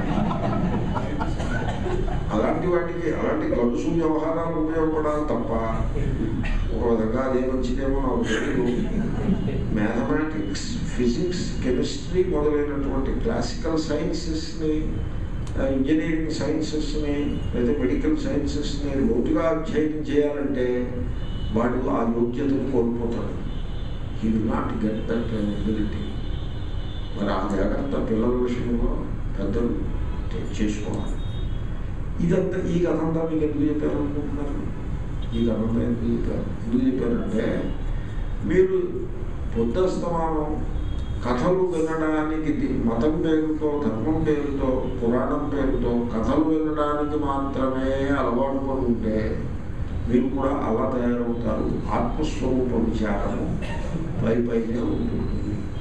అలాంటి వాటికి అలాంటి గడుసు వ్యవహారాలు ఉపయోగపడాలి తప్ప ఒక విధంగా అదే మంచిదేమో నాకు తెలియదు మ్యాథమెటిక్స్ ఫిజిక్స్ కెమిస్ట్రీ మొదలైనటువంటి క్లాసికల్ సైన్సెస్ని ఇంజనీరింగ్ సైన్సెస్ని లేదా మెడికల్ సైన్సెస్ని లోతుగా అధ్యయనం చేయాలంటే వాడు ఆ యోగ్యతను కోల్పోతాడు he will not get that ability మరి ఆ జాగ్రత్త పిల్లల విషయంలో పెద్దలు చేసుకోవాలి ఇదంతా ఈ కథ అంతా మీకు ఎందుకు చెప్పారు అనుకుంటున్నారు ఈ కథ అంతా ఎందుకు చెప్పారు ఎందుకు చెప్పారంటే మీరు బుద్ధస్తమానం కథలు వినడానికి ది- మతం పేరుతో ధర్మం పేరుతో పురాణం పేరుతో కథలు వినడానికి మాత్రమే అలవాటు పడి ఉంటే మీరు కూడా అలా తయారవుతారు ఆత్మస్వరూప విచారము పై పైనే ఉంటుంది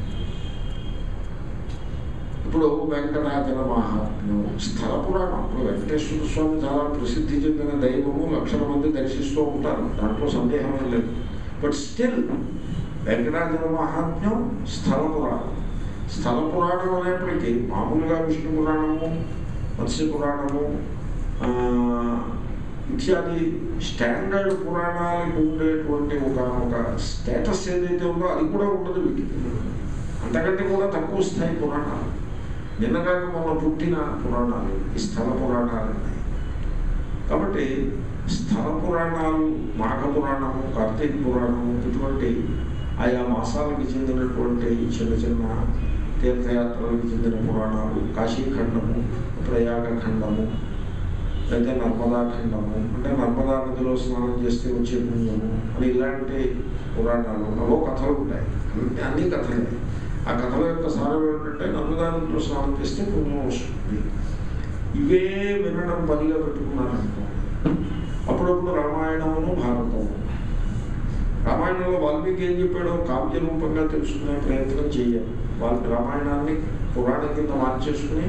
ఇప్పుడు వెంకటాచల మహాత్మ్యం స్థల పురాణం ఇప్పుడు వెంకటేశ్వర స్వామి చాలా ప్రసిద్ధి చెందిన దైవము లక్షల మంది దర్శిస్తూ ఉంటారు దాంట్లో సందేహం ఏం లేదు బట్ స్టిల్ వెంకటాచల మహాత్మ్యం స్థల పురాణం స్థల పురాణం అనేప్పటికీ మామూలుగా విష్ణు పురాణము మత్స్య పురాణము ఆ, ఇత్యాది స్టాండర్డ్ పురాణాలకు ఉండేటువంటి ఒక ఒక స్టేటస్ ఏదైతే ఉందో అది కూడా ఉండదు వీటికి అంతకంటే కూడా తక్కువ స్థాయి పురాణాలు నిన్నగాక మొన్న పుట్టిన పురాణాలు ఈ స్థల పురాణాలు ఉన్నాయి కాబట్టి స్థల పురాణాలు మాఘ పురాణము కార్తీక పురాణము ఇటువంటి ఆయా మాసాలకు చెందినటువంటి చిన్న చిన్న తీర్థయాత్రలకు చెందిన పురాణాలు కాశీఖండము ప్రయాగ ఖండము లేదా నర్మదా ఖండము అంటే నర్మదా నదిలో స్నానం చేస్తే వచ్చే పుణ్యము అని ఇలాంటి పురాణాలు అవో కథలు ఉంటాయి అన్ని అన్ని కథలే ఆ కథల యొక్క సారం ఏంటంటే నర్మదా నదిలో స్నానం చేస్తే పుణ్యం వస్తుంది ఇవే వినడం పనిగా పెట్టుకున్నారనుకో అప్పుడప్పుడు రామాయణమును భారతము రామాయణంలో వాల్మీకి ఏం చెప్పాడో కావ్య రూపంగా తెలుసుకునే ప్రయత్నం చేయాలి వాళ్ళ రామాయణాన్ని పురాణం కింద మార్చేసుకుని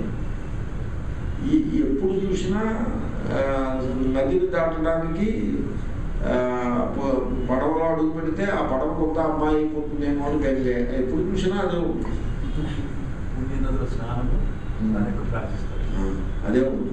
ఈ ఎప్పుడు చూసినా ఆ, నదిని దాటడానికి ఆ, ప- పడవలో అడుగు పెడితే ఆ పడవ కొంత అమ్మాయి అయిపోతుందేమో అని గదిలే ఎప్పుడు చూసినా అదే ఉంటుంది పుణ్య నదుల స్నానము దానికి ప్రార్థిస్తారు ఆ, అదే ఉంటుంది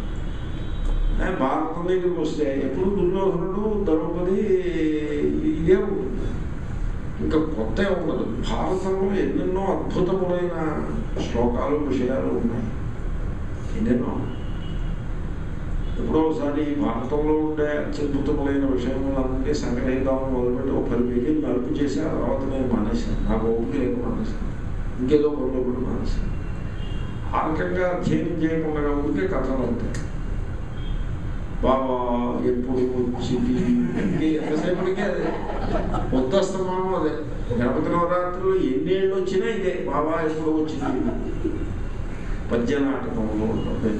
ఆ, భారతం దగ్గరికి వస్తే ఎప్పుడు దుర్యోధనుడు ద్రౌపది ఇదే ఉంటుంది ఇంకా కొత్త ఉండదు భారతంలో ఎన్నెన్నో అద్భుతములైన శ్లోకాలు విషయాలు ఉన్నాయి ఎన్నెన్నో ఎప్పుడో ఒకసారి భారతంలో ఉండే అత్యద్భుతములైన విషయములన్నీ సంగ్రహిద్దామని మొదలుపెట్టి ఒక పది పేజీలు నలుపు చేసి ఆ తర్వాత నేను మానేశాను నాకు ఓపిక లేక మానేశాను ఇంకేదో పనులు కూడా మానేశాను ఆ రకంగా అధ్యయనం చేయకుండా ఉంటే కథలు ఉంటాయి బాబా ఎప్పుడు వచ్చింది ఇంకే ఎంతసేపటికి అదే పొద్దుస్తమానం అదే గణపతి నవరాత్రులు ఎన్నేళ్ళు వచ్చినా ఇదే బాబా ఎప్పుడు వచ్చింది పద్యనాటకంలో ఉంటుంది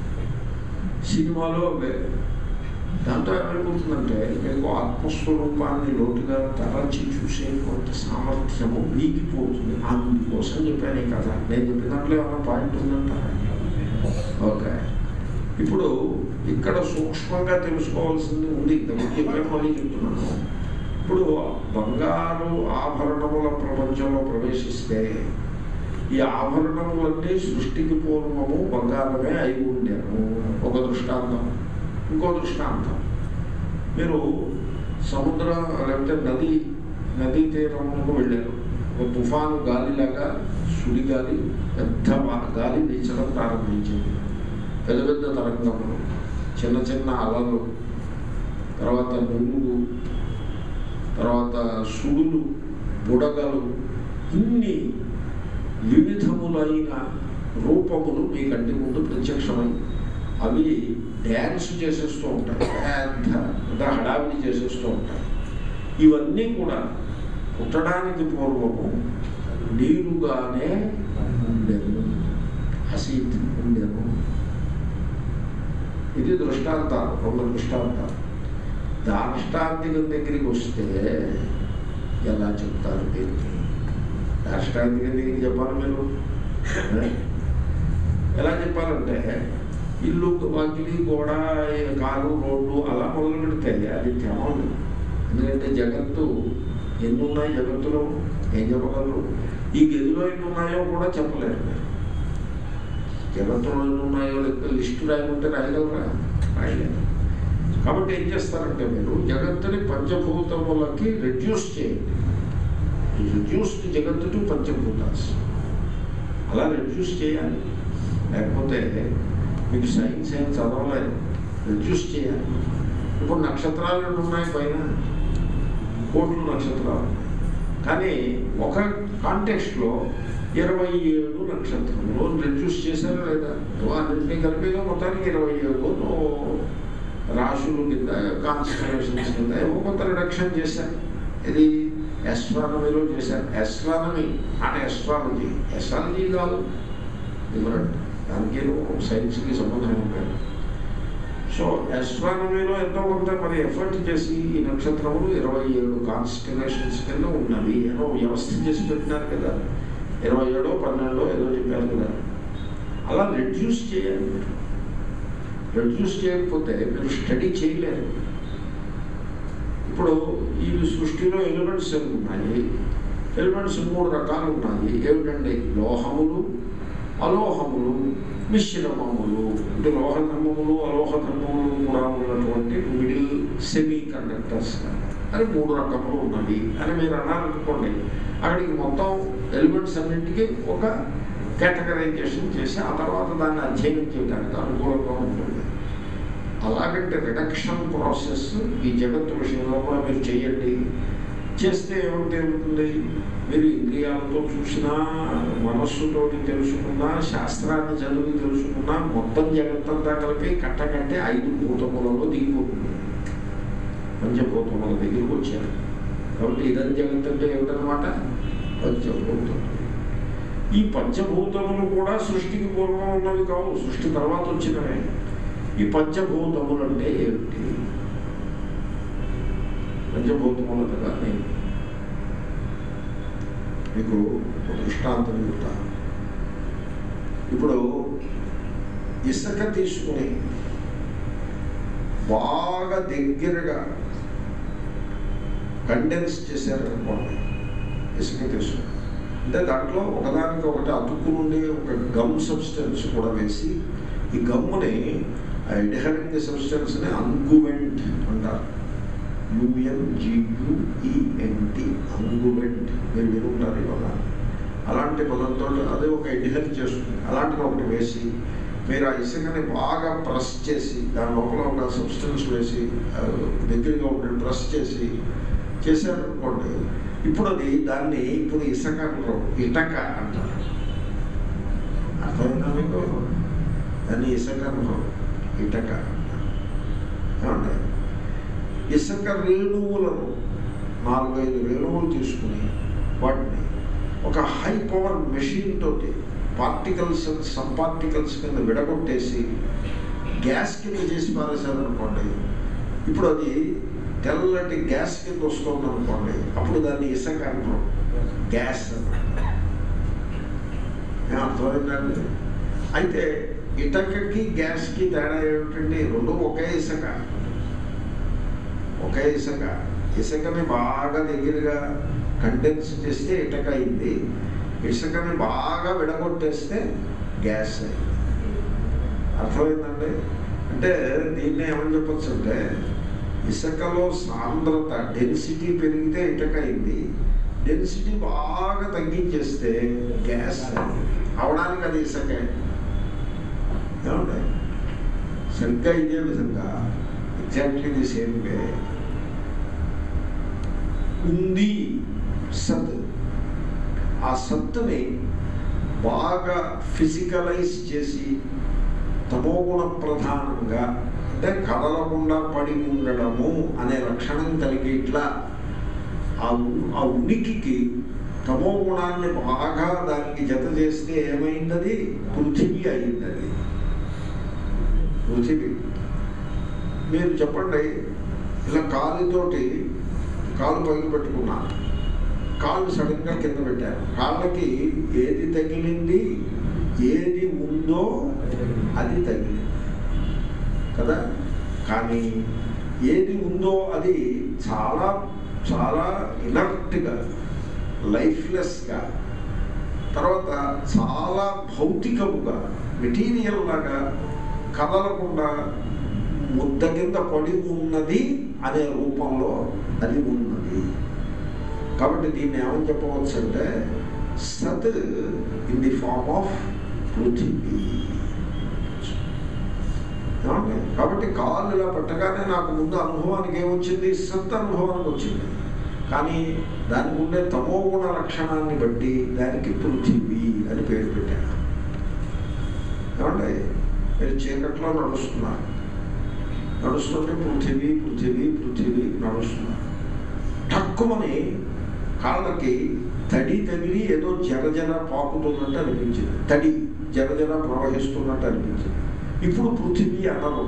సినిమాలో అవే దాంతో ఏమైపోతుందంటే మీకు ఆత్మస్వరూపాన్ని లోతుగా తరచి చూసేటువంటి సామర్థ్యము వీగిపోతుంది అందుకోసం చెప్పాను ఈ కథ నేను చెప్పిన దాంట్లో ఏమైనా పాయింట్ ఉందంటారా ఓకే ఇప్పుడు ఇక్కడ సూక్ష్మంగా తెలుసుకోవాల్సింది ఉంది ఇంతకుముందు చెప్పాను మళ్ళీ చెప్తున్నాను ఇప్పుడు బంగారు ఆభరణముల ప్రపంచంలో ప్రవేశిస్తే ఈ ఆభరణములన్నీ సృష్టికి పూర్వము బంగారమే అయి ఉండేను ఒక దృష్టాంతం ఇంకో దృష్టాంతం మీరు సముద్రం లేకపోతే నది నదీ తీరముకు వెళ్ళారు ఒక తుఫాను గాలిలాగా సుడి గాలి పెద్ద వా- గాలి వీచడం ప్రారంభించింది పెద్ద పెద్ద తరంగములు చిన్న చిన్న అలలు తర్వాత నువ్వులు తర్వాత సుడులు బుడగలు ఇన్ని వివిధములైన రూపములు మీ కంటి ముందు ప్రత్యక్షమై అవి డ్యాన్స్ చేసేస్తూ ఉంటాయి పెద్ద పెద్ద హడావిడి చేసేస్తూ ఉంటాయి ఇవన్నీ కూడా పుట్టడానికి పూర్వము నీరుగానే ఉండేది హసీత్ ఉండేది ఇది దృష్టాంతాలు రెండు దృష్టాంతాలు దాష్టాంతికం దగ్గరికి వస్తే ఎలా చెప్తారు దీన్ని దాష్టాంతికం దగ్గరికి చెప్పాలి మీరు ఏ? ఎలా చెప్పాలంటే ఇల్లు వాకిలి గోడ ఈ కారు రోడ్డు అలా మొదలు పెడితే అది తెమలు ఎందుకంటే జగత్తు ఎన్ని ఉన్నాయి జగత్తులో ఏం చెప్పగలరు ఈ గదిలో ఎన్ని ఉన్నాయో కూడా చెప్పలేరు మీరు. జగత్తులో ఎన్ని ఉన్నాయో లేకపోతే లిస్టు రాయమంటే రాయగలరా రాయలేరు కాబట్టి ఏం చేస్తారంటే మీరు జగత్తుని పంచభూతములకి రెడ్యూస్ చేయండి రెడ్యూస్డ్ జగత్తు టు పంచభూతాస్ అలా రెడ్యూస్ చేయాలి లేకపోతే మీకు సైన్స్ ఏం చదవలేదు రెడ్యూస్ చేయాలి ఇప్పుడు నక్షత్రాలు ఎన్ని ఉన్నాయి పైన కోట్లు నక్షత్రాలు ఉన్నాయి. కానీ ఒక కాంటెక్స్ట్లో ఇరవై ఏడు నక్షత్రములు రెడ్యూస్ చేశారా లేదా అన్నింటినీ కలిపిగా మొత్తానికి ఇరవై ఏడు రాశులు కింద కాన్స్టిట్యూషన్స్ కింద ఏవో కొంత రిడక్షన్ చేశారు ఇది ఎస్ట్రానమీలో చేశారు ఎస్ట్రానమీ అంటే ఎస్ట్రాలజీ ఎస్ట్రాలజీ కాదు డిఫరెంట్ దానికి సైన్స్కి సంబంధం ఉంటాయి సో ఎస్ట్రానమీలో ఎంతో కొంత మరి ఎఫర్ట్ చేసి ఈ నక్షత్రములు ఇరవై ఏడు కాన్స్టిలేషన్స్ కింద ఉన్నవి ఏదో వ్యవస్థ చేసి పెట్టినారు కదా ఇరవై ఏడో పన్నెండో ఏదో చెప్పారు కదా అలా రెడ్యూస్ చేయాలి మీరు రెడ్యూస్ చేయకపోతే మీరు స్టడీ చేయలేరు ఇప్పుడు ఈ సృష్టిలో ఎలిమెంట్స్ ఎన్ని ఉన్నాయి ఎలిమెంట్స్ మూడు రకాలు ఉన్నాయి ఏమిటండి లోహములు అలోహములు మిశ్రమములు అంటే లోహ ధర్మములు అలోహ ధర్మములు కూడా ఉన్నటువంటి మిడిల్ సెమీ కండక్టర్స్ అని మూడు రకములు ఉన్నవి అని మీరు అన్నారనుకోండి అక్కడికి మొత్తం ఎలిమెంట్స్ అన్నింటికి ఒక కేటగరైజేషన్ చేసి ఆ తర్వాత దాన్ని అధ్యయనం చేయడానికి అనుకూలంగా ఉంటుంది అలాగంటే రిడక్షన్ ప్రాసెస్ ఈ జగత్తు విషయంలో కూడా మీరు చేయండి చేస్తే ఏమిటి జరుగుతుంది మీరు ఇంద్రియాలతో చూసినా మనస్సుతోటి తెలుసుకున్నా శాస్త్రాన్ని చదివి తెలుసుకున్నా మొత్తం జగత్తంతా కలిపి కట్టకట్టే ఐదు భూతములలో దిగిపోతుంది పంచభూతముల దగ్గరికి వచ్చారు కాబట్టి ఇదని జగత్ అంటే ఏమిటనమాట పంచభూతం ఈ పంచభూతములు కూడా సృష్టికి పూర్వం ఉన్నవి కావు సృష్టి తర్వాత వచ్చినవే ఈ పంచభూతములు అంటే ఏమిటి పంచభూతములుగా నేను మీకు ఒక దృష్టాంతం చెప్తాను ఇప్పుడు ఇసుక తీసుకుని బాగా దగ్గరగా కండెన్స్ చేశారనుకోండి ఇసుక తీసుకుని అంటే దాంట్లో ఒకదానికి ఒకటి అతుక్కు నుండి ఒక గమ్ సబ్స్టెన్స్ కూడా వేసి ఈ గమ్ముని ఎడహరింగ్ సబ్స్టెన్స్ని అంగువెంట్ అంటారు యుఎన్జియుఈఎన్టి అంగువెంట్ మీరు వినుంటారు ఇవాళ అలాంటి పదంతో అదే ఒక ఎడిహర్ చేస్తుంది అలాంటిది ఒకటి వేసి మీరు ఆ ఇసుకని బాగా ప్రెస్ చేసి దాని లోపల ఒక సబ్స్టెన్స్ వేసి ఆ, దగ్గరగా ఉండి ప్రెస్ చేసి చేశారనుకోండి ఇప్పుడు అది దాన్ని ఇప్పుడు ఇసుక అంటారు ఇటక అంటారు అర్థమైందా మీకు దాన్ని ఇసుక అనుభవం ఇటక అంటారు ఏమండి ఇసుక రేణువులను నాలుగైదు రేణువులు తీసుకుని వాటిని ఒక హై పవర్ మెషిన్ తోటి పార్టికల్స్ సబ్ పార్టికల్స్ కింద విడగొట్టేసి గ్యాస్ కింద చేసి పారేశారనుకోండి ఇప్పుడు అది తెల్లటి గ్యాస్ కింద వస్తుంది అనుకోండి అప్పుడు దాన్ని ఇసుక అంటాం గ్యాస్ అంటారు. ఏం అర్థమైందండి అయితే ఇటకకి గ్యాస్కి తేడా ఏమిటంటే రెండు ఒకే ఇసుక ఒకే ఇసుక ఇసుకని బాగా దగ్గరగా కండెన్స్ చేస్తే ఇటక అయింది ఇసుకని బాగా విడగొట్టేస్తే గ్యాస్ అయింది అర్థమైందండి అంటే దీన్ని ఏమని చెప్పొచ్చు అంటే ఇసుకలో సాంద్రత డెన్సిటీ పెరిగితే ఇటక అయింది డెన్సిటీ బాగా తగ్గించేస్తే గ్యాస్ అయింది అవడానికి అది ఇసుకే ఏమండి సరిగ్గా ఇదే విధంగా ఎగ్జాక్ట్లీ ది సేమ్ వే ఉంది సత్ ఆ సత్తుని బాగా ఫిజికలైజ్ చేసి తమోగుణ ప్రధానంగా అంటే కదలకుండా పడి ఉండడము అనే లక్షణం కలిగి ఇట్లా ఆ ఉ- ఆ ఉనికికి తమో గుణాన్ని బాగా దానికి జత చేస్తే ఏమైందది పృథివీ అయిందది పృథివీ మీరు చెప్పండి ఇలా కాలుతోటి కాలు పైకి పెట్టుకున్నాను కాళ్ళు సడన్గా కింద పెట్టారు కాళ్ళకి ఏది తగిలింది ఏది ఉందో అది తగిలింది కదా కానీ ఏది ఉందో అది చాలా చాలా ఇనర్ట్గా లైఫ్లెస్గా తర్వాత చాలా భౌతికముగా మెటీరియల్ లాగా కదలకుండా ముద్ద కింద పడి ఉన్నది అనే రూపంలో అది ఉన్నది కాబట్టి దీన్ని ఏమని చెప్పవచ్చు అంటే సత్ ఇన్ ది ఫార్మ్ ఆఫ్ పృథివీ ఏమండి? కాబట్టి కాళ్ళు ఇలా పట్టగానే నాకు ముందు అనుభవానికి ఏమొచ్చింది సత్ అనుభవానికి వచ్చింది కానీ దానికి ఉండే తమోగుణ లక్షణాన్ని బట్టి దానికి పృథివీ అని పేరు పెట్టాను ఏమండి మీరు చీకట్లో నడుస్తున్నారు నడుస్తుంటే పృథివీ పృథివీ పృథివీ నడుస్తున్నారు తక్కువని కాళ్ళకి తడి తగిలి ఏదో జర జర పాకుతున్నట్టు అనిపించింది తడి జర జర ప్రవహిస్తున్నట్టు అనిపించింది ఇప్పుడు పృథివీ అనరు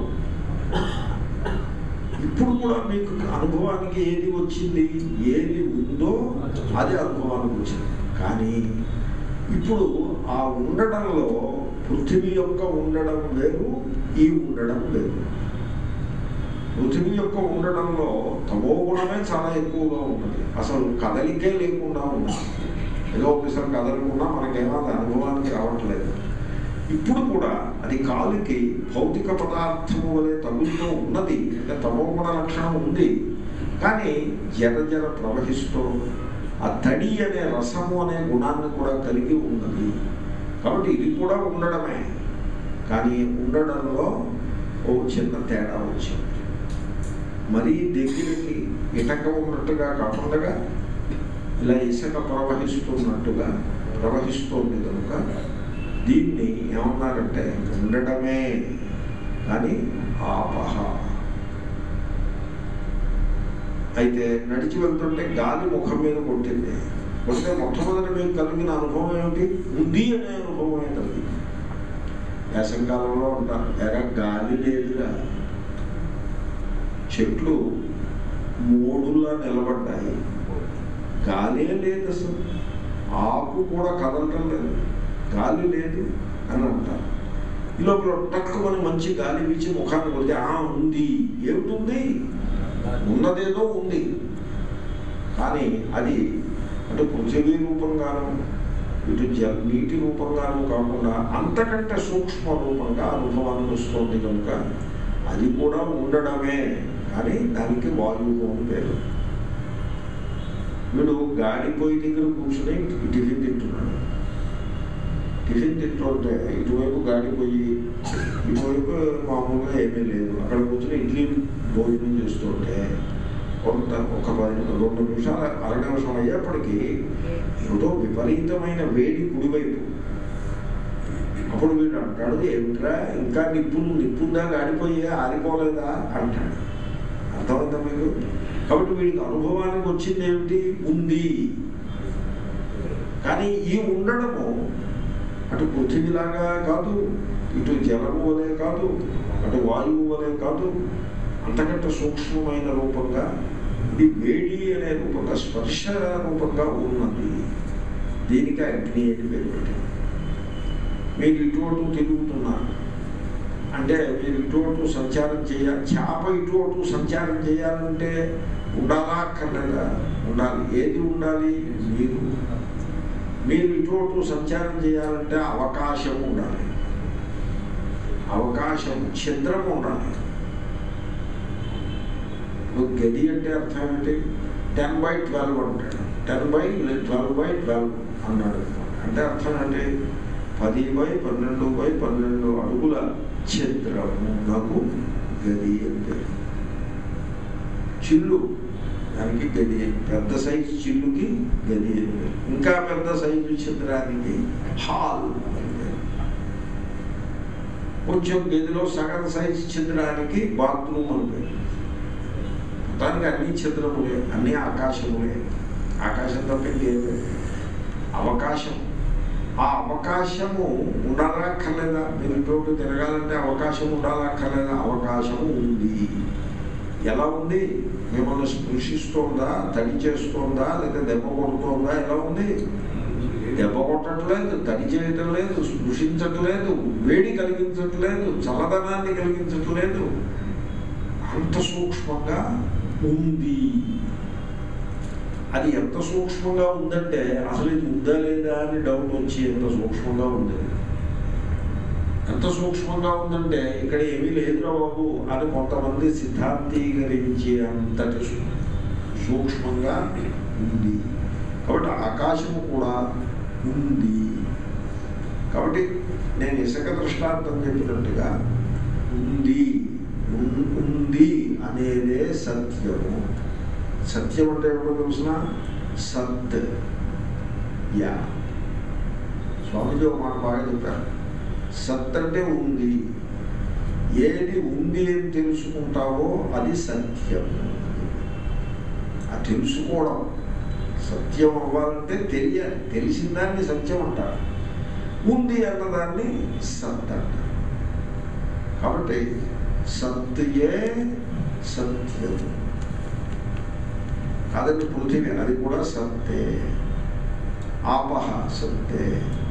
ఇప్పుడు కూడా మీకు అనుభవానికి ఏది వచ్చింది ఏది ఉందో అది అనుభవానికి వచ్చింది కానీ ఇప్పుడు ఆ ఉండడంలో పృథివీ యొక్క ఉండడం వేరు ఈ ఉండడం వేరు పృథివీ యొక్క ఉండడంలో తమో గుణమే చాలా ఎక్కువగా ఉన్నది అసలు కదలికే లేకుండా ఉన్నది ఏదో ఒకసారి కదలకుండా మనకేమో అది అనుభవానికి రావట్లేదు ఇప్పుడు కూడా అది కాలుకి భౌతిక పదార్థము వలె తగులుతూ ఉన్నది అంటే తమో గుణ లక్షణం ఉంది కానీ జర జర ప్రవహిస్తూ ఆ తడి అనే రసము అనే గుణాన్ని కూడా కలిగి ఉన్నది కాబట్టి ఇది కూడా ఉండడమే కానీ ఉండడంలో ఓ చిన్న తేడా వచ్చింది మరీ దగ్గరికి ఇటక ఉన్నట్టుగా కాకుండా ఇలా ఇసుక ప్రవహిస్తున్నట్టుగా ప్రవహిస్తోంది కనుక దీన్ని ఏమన్నారంటే ఉండడమే కానీ ఆపహ అయితే నడిచి వెళ్తుంటే గాలి ముఖం మీద కొట్టింది కొడితే మొట్టమొదటి మీకు కలిగిన అనుభవం ఏమిటి ఉంది అనే అనుభవమే కలిగింది వేసంకాలంలో ఉంటారు ఎగ గాలి లేదుగా చెట్లు మోడులా నిలబడ్డాయి గాలే లేదు అసలు ఆకు కూడా కదలటం లేదు గాలి లేదు అని అంటారు ఈ లోపల టక్కుమని మంచి గాలి వీచి ముఖాన్ని కొడితే ఆ ఉంది ఏమిటి ఉన్నదేదో ఉంది కానీ అది అంటే పృథివీ రూపంగాను ఇటు జ నీటి రూపంగాను కాకుండా అంతకంటే సూక్ష్మ రూపంగా అనుభవానికి వస్తుంది కనుక అది కూడా ఉండడమే కానీ దానికి వాయువు అని పేరు వీడు గాడి పొయ్యి దగ్గర కూర్చుని టిఫిన్ తింటున్నాడు టిఫిన్ తింటుంటే ఇటువైపు గాడి పొయ్యి ఇటువైపు మామూలుగా ఏమీ లేదు అక్కడ కూర్చుని ఇడ్లీ భోజనం చేస్తుంటే కొంత ఒక పది రెండు నిమిషాలు అర నిమిషం అయ్యేప్పటికీ ఏదో విపరీతమైన వేడి కుడివైపు అప్పుడు వీడు అంటాడు ఏమిట్రా ఇంకా నిప్పులు నిప్పుందా గాడిపోయి ఆరిపోలేదా అంటాడు అర్థమైందా మీకు కాబట్టి వీడికి అనుభవానికి వచ్చింది ఏమిటి ఉంది కానీ ఈ ఉండడము అటు పృథివీలాగా కాదు ఇటు జలము వలె కాదు అటు వాయువు వలె కాదు అంతకంటే సూక్ష్మమైన రూపంగా ఇది వేడి అనే రూపంగా స్పర్శ రూపంగా ఉన్నది దీనికి అగ్ని అని పేరు పెట్టింది మీరు ఇటు అటు తిరుగుతున్నారు అంటే మీరు ఇటు అటు సంచారం చేయాలి చేప ఇటు అటు సంచారం చేయాలంటే ఉండాలా అక్కర్లేదా ఉండాలి ఏది ఉండాలి మీరు మీరు ఇటు అటు సంచారం చేయాలంటే అవకాశం ఉండాలి అవకాశం ఛిద్రం ఉండాలి ఇప్పుడు గది అంటే అర్థం ఏంటి టెన్ బై ట్వెల్వ్ అంటాడు ten by twelve by twelve అన్నాడు అంటే అర్థం ఏంటి పది బై పన్నెండు బై పన్నెండు అడుగుల ఛిద్రము నాకు గది అంటే చిల్లు దానికి గది పెద్ద సైజు చిల్లుకి గది అని పేరు. ఇంకా పెద్ద సైజు ఛిద్రానికి హాల్ అని పేరు. కొంచెం గదిలో సగం సైజు ఛిద్రానికి బాత్రూమ్ అని పేరు మొత్తానికి అన్ని ఛిద్రములే అన్ని ఆకాశములే ఆకాశం తప్ప ఇంకేం లేదు అవకాశం ఆ అవకాశము ఉండాలా అక్కర్లేదా మీరు ఇటువంటి తిరగాలంటే అవకాశం ఉండాలా అక్కర్లేదా అవకాశం ఉంది ఎలా ఉంది మిమ్మల్ని స్పృశిస్తోందా తడి చేస్తోందా లేదా దెబ్బ కొడుతోందా ఎలా ఉంది దెబ్బ కొట్టట్లేదు తడి చేయటం లేదు స్పృశించట్లేదు వేడి కలిగించట్లేదు చల్లదనాన్ని కలిగించట్లేదు అంత సూక్ష్మంగా ఉంది అది ఎంత సూక్ష్మంగా ఉందంటే అసలు ఇది ఉందా లేదా అని డౌట్ వచ్చి ఎంత సూక్ష్మంగా ఉంది ఎంత సూక్ష్మంగా ఉందంటే ఇక్కడ ఏమీ లేదురా బాబు అని కొంతమంది సిద్ధాంతీకరించి అంతటి సూ- సూక్ష్మంగా ఉంది కాబట్టి ఆకాశము కూడా ఉంది కాబట్టి నేను ఇసుక దృష్టాంతం చెప్పినట్టుగా ఉంది ఉన్- ఉంది అనేదే సత్యము సత్యం అంటే ఏమిటో తెలుసిన సత్ యా స్వామిజీ ఒక మాట బాగా చెప్పారు సత్ అంటే ఉంది ఏది ఉంది అని తెలుసుకుంటావో అది సత్యం ఆ తెలుసుకోవడం సత్యం అవ్వాలంటే తెలియాలి తెలిసిన దాన్ని సత్యం అంటారు ఉంది అన్నదాన్ని సత్ అంటారు కాబట్టి సత్యే సత్యం కాదండి పృథివీ అది కూడా సత్తే ఆపహ సత్తే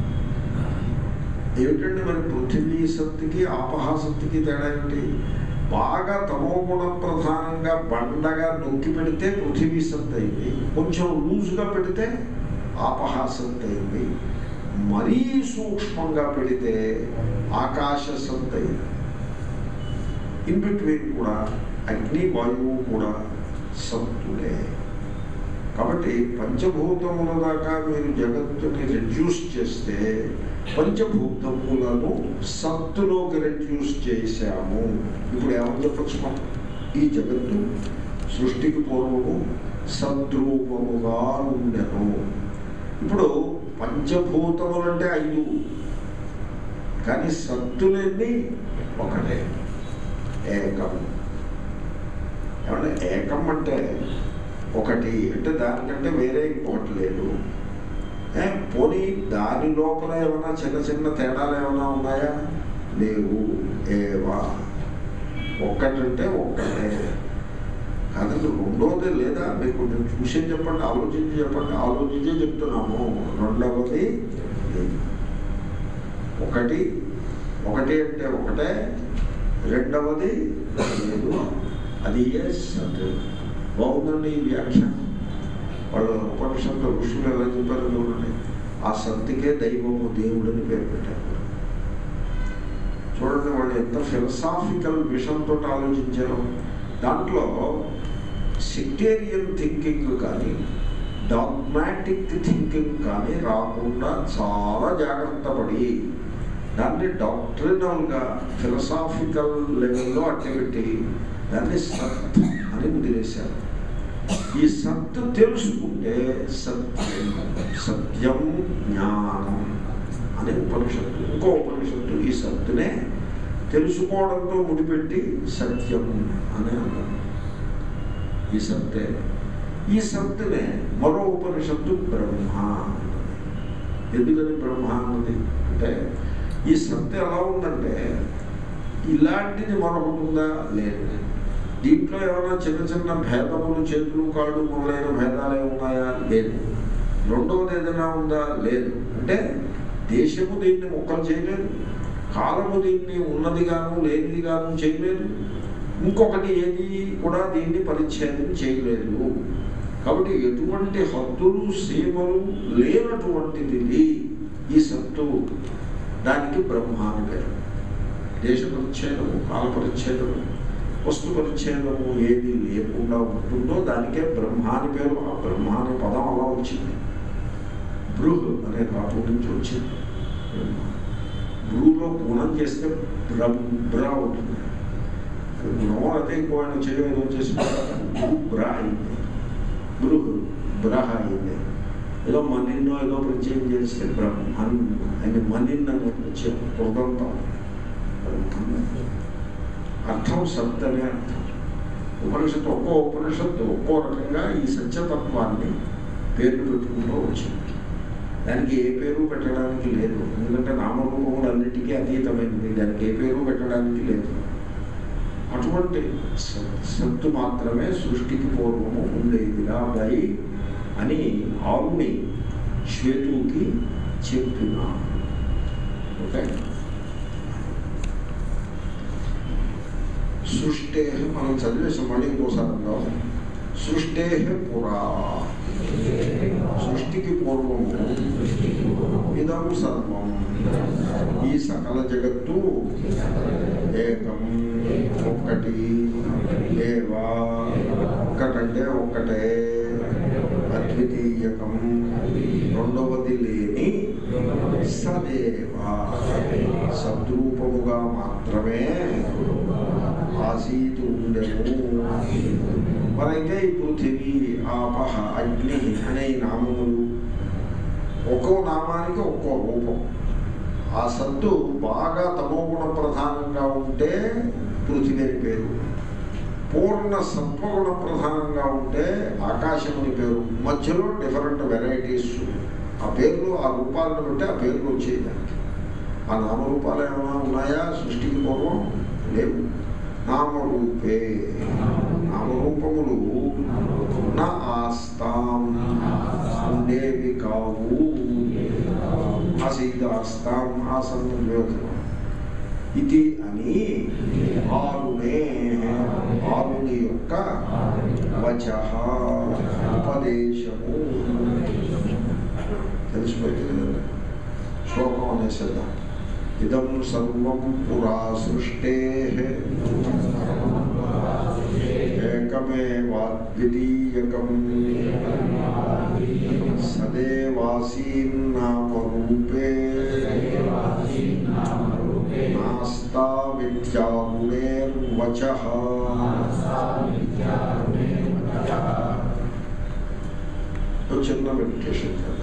ఏమిటండి మరి పృథివీ సత్తుకి ఆపహ సత్తుకి తేడా ఏమిటి బాగా తమోగుణ ప్రధానంగా బండగా నొక్కి పెడితే పృథివీ సత్ అయింది కొంచెం లూజుగా పెడితే ఆపహ సత్ అయింది మరీ సూక్ష్మంగా పెడితే ఆకాశ సత్ అయింది ఇన్ బిట్వీన్ కూడా అగ్ని వాయువు కూడా సత్తులే కాబట్టి పంచభూతముల దాకా మీరు జగత్తుని రెడ్యూస్ చేస్తే పంచభూతములను సత్తులోకి రెడ్యూస్ చేశాము ఇప్పుడు ఏమని చెప్పచ్చు మనం ఈ జగత్తు సృష్టికి పూర్వము సద్రూపముగా ఉండెను ఇప్పుడు పంచభూతములంటే ఐదు కానీ సత్తులన్నీ ఒకటే ఏకం ఏమంటే ఏకం అంటే ఒకటి అంటే దానికంటే వేరే ఇంకొకటి లేదు ఏ, పోనీ దాని లోపల ఏమైనా చిన్న చిన్న తేడాలు ఏమైనా ఉన్నాయా లేవు ఏవా ఒక్కటంటే ఒక్కటే కాదండి రెండోది లేదా మీకు కొంచెం చూసే చెప్పండి ఆలోచించి చెప్పండి ఆలోచించే చెప్తున్నాము రెండవది లేదు ఒకటి ఒకటి అంటే ఒకటే రెండవది లేదు అది ఏ సత్ బాగుందండి ఈ వ్యాఖ్యానం వాళ్ళు ఉపనిషత్తు ఋషులు ఎలా చెప్పారు చూడండి ఆ సత్తుకే దైవము దేవుడని పేరు పెట్టారు చూడండి వాళ్ళు ఎంత ఫిలసాఫికల్ విషయంతో ఆలోచించారు దాంట్లో సెక్టేరియన్ థింకింగ్ కానీ డాగ్మాటిక్ థింకింగ్ కానీ రాకుండా చాలా జాగ్రత్త పడి దాన్ని డాక్ట్రినల్గా ఫిలసాఫికల్ లెవెల్లో అట్టబెట్టి దాన్ని సత్ అని వదిలేశారు ఈ సత్తు తెలుసుకుంటే సత్యం సత్యం జ్ఞానం అనే ఉపనిషత్తు ఇంకో ఉపనిషత్తు ఈ సత్తునే తెలుసుకోవడంతో ముడిపెట్టి సత్యం అని అన్నారు ఈ సత్తే ఈ సత్తునే మరో ఉపనిషత్తు బ్రహ్మ అన్నది. ఎందుకని బ్రహ్మ అన్నది అంటే ఈ సత్తు ఎలా ఉందంటే ఇలాంటిది మరొకటి ఉందా లేదు దీంట్లో ఏమైనా చిన్న చిన్న భేదములు చేతులు కాళ్ళు మొదలైన భేదాలే ఉన్నాయా లేదు రెండవది ఏదైనా ఉందా లేదు అంటే దేశము దీన్ని మొక్కలు చేయలేదు కాలము దీన్ని ఉన్నదిగాను లేనిదిగాను చేయలేదు ఇంకొకటి ఏది కూడా దీన్ని పరిచ్ఛేదం చేయలేదు కాబట్టి ఎటువంటి హద్దులు సీమలు లేనటువంటిది ఇది ఈ సత్తు దానికి బ్రహ్మ అని పేరు దేశ పరిచ్ఛేదము కాల పరిచ్ఛేదము వస్తు పరిచ్ఛేదము ఏది లేకుండా ఉంటుందో దానికే బ్రహ్మ అని పేరు ఆ బ్రహ్మ అనే పదం అలా వచ్చింది బృహ్ అనే ధాతువు నుంచి వచ్చింది బ్రహ్మ బ్రూలో గుణం చేస్తే బ్ర బ్ర అవుతుంది గుణం అయితే ఇంకో ఆయన చేయడం ఏదో చేసి బ్ర అయింది బృహ్ బ్రహ అయింది ఏదో మనిన్నో ఏదో ప్రత్యేకం చేస్తే బ్రహ్మన్ ఆయన మనిన్ అనే ప్రత్యేక కృతంతం అర్థం సత్ అనే అర్థం ఉపనిషత్తు ఒక్కో ఉపనిషత్తు ఒక్కో రకంగా ఈ సత్యతత్వాన్ని పేర్లు పెట్టుకుంటూ వచ్చింది దానికి ఏ పేరు పెట్టడానికి లేదు ఎందుకంటే నామరూపములు అన్నిటికీ అతీతమైనది దానికి ఏ పేరు పెట్టడానికి లేదు అటువంటి సత్- సత్తు మాత్రమే సృష్టికి పూర్వము ఉండేదిరా బై అని ఆవుని శ్వేతుకి చెప్పిన ఓకే సృష్టే మనం చదివేసాం మళ్ళీ ఇంకోసారి అందాం సృష్టే పురా సృష్టికి పూర్వము ఇదం సర్వం ఈ సకల జగత్తు ఏకం ఒక్కటి ఏవా ఒక్కటంటే ఒక్కటే అద్వితీయకం రెండవది లేని సదేవా సద్రూపముగా మాత్రమే ఆసీతు ఉండెను మరైతే ఈ పృథివీ ఆపహ అగ్ని అనే ఈ నామములు ఒక్కో నామానికి ఒక్కో రూపం ఆ సత్తు బాగా తమోగుణ ప్రధానంగా ఉంటే పృథివీ అని పేరు పూర్ణ సత్వగుణ ప్రధానంగా ఉంటే ఆకాశం అని పేరు మధ్యలో డిఫరెంట్ వెరైటీస్ ఆ పేర్లు ఆ రూపాలను బట్టి ఆ పేర్లు వచ్చేది దానికి ఆ నామరూపాలు ఏమైనా ఉన్నాయా సృష్టికి పూర్వం లేవు నామరూపే నామరూపములు నా ఆస్తాం ఉండేవి కావు ఆసీదాస్తాం ఆసన్ విరోధం ఇది అని ఆరునే ఆరుని యొక్క వచ ఉపదేశము తెలిసిపోయింది కదండి శ్లోకం అనేసేద్దాం ఇదం సర్వం పురా సృష్టే ఏకమేవాద్వితీయకం సదేవాసీన్నామరూపే నాస్తామిత్యాగుణేర్వచ చిన్న మెడిటేషన్ చేద్దాం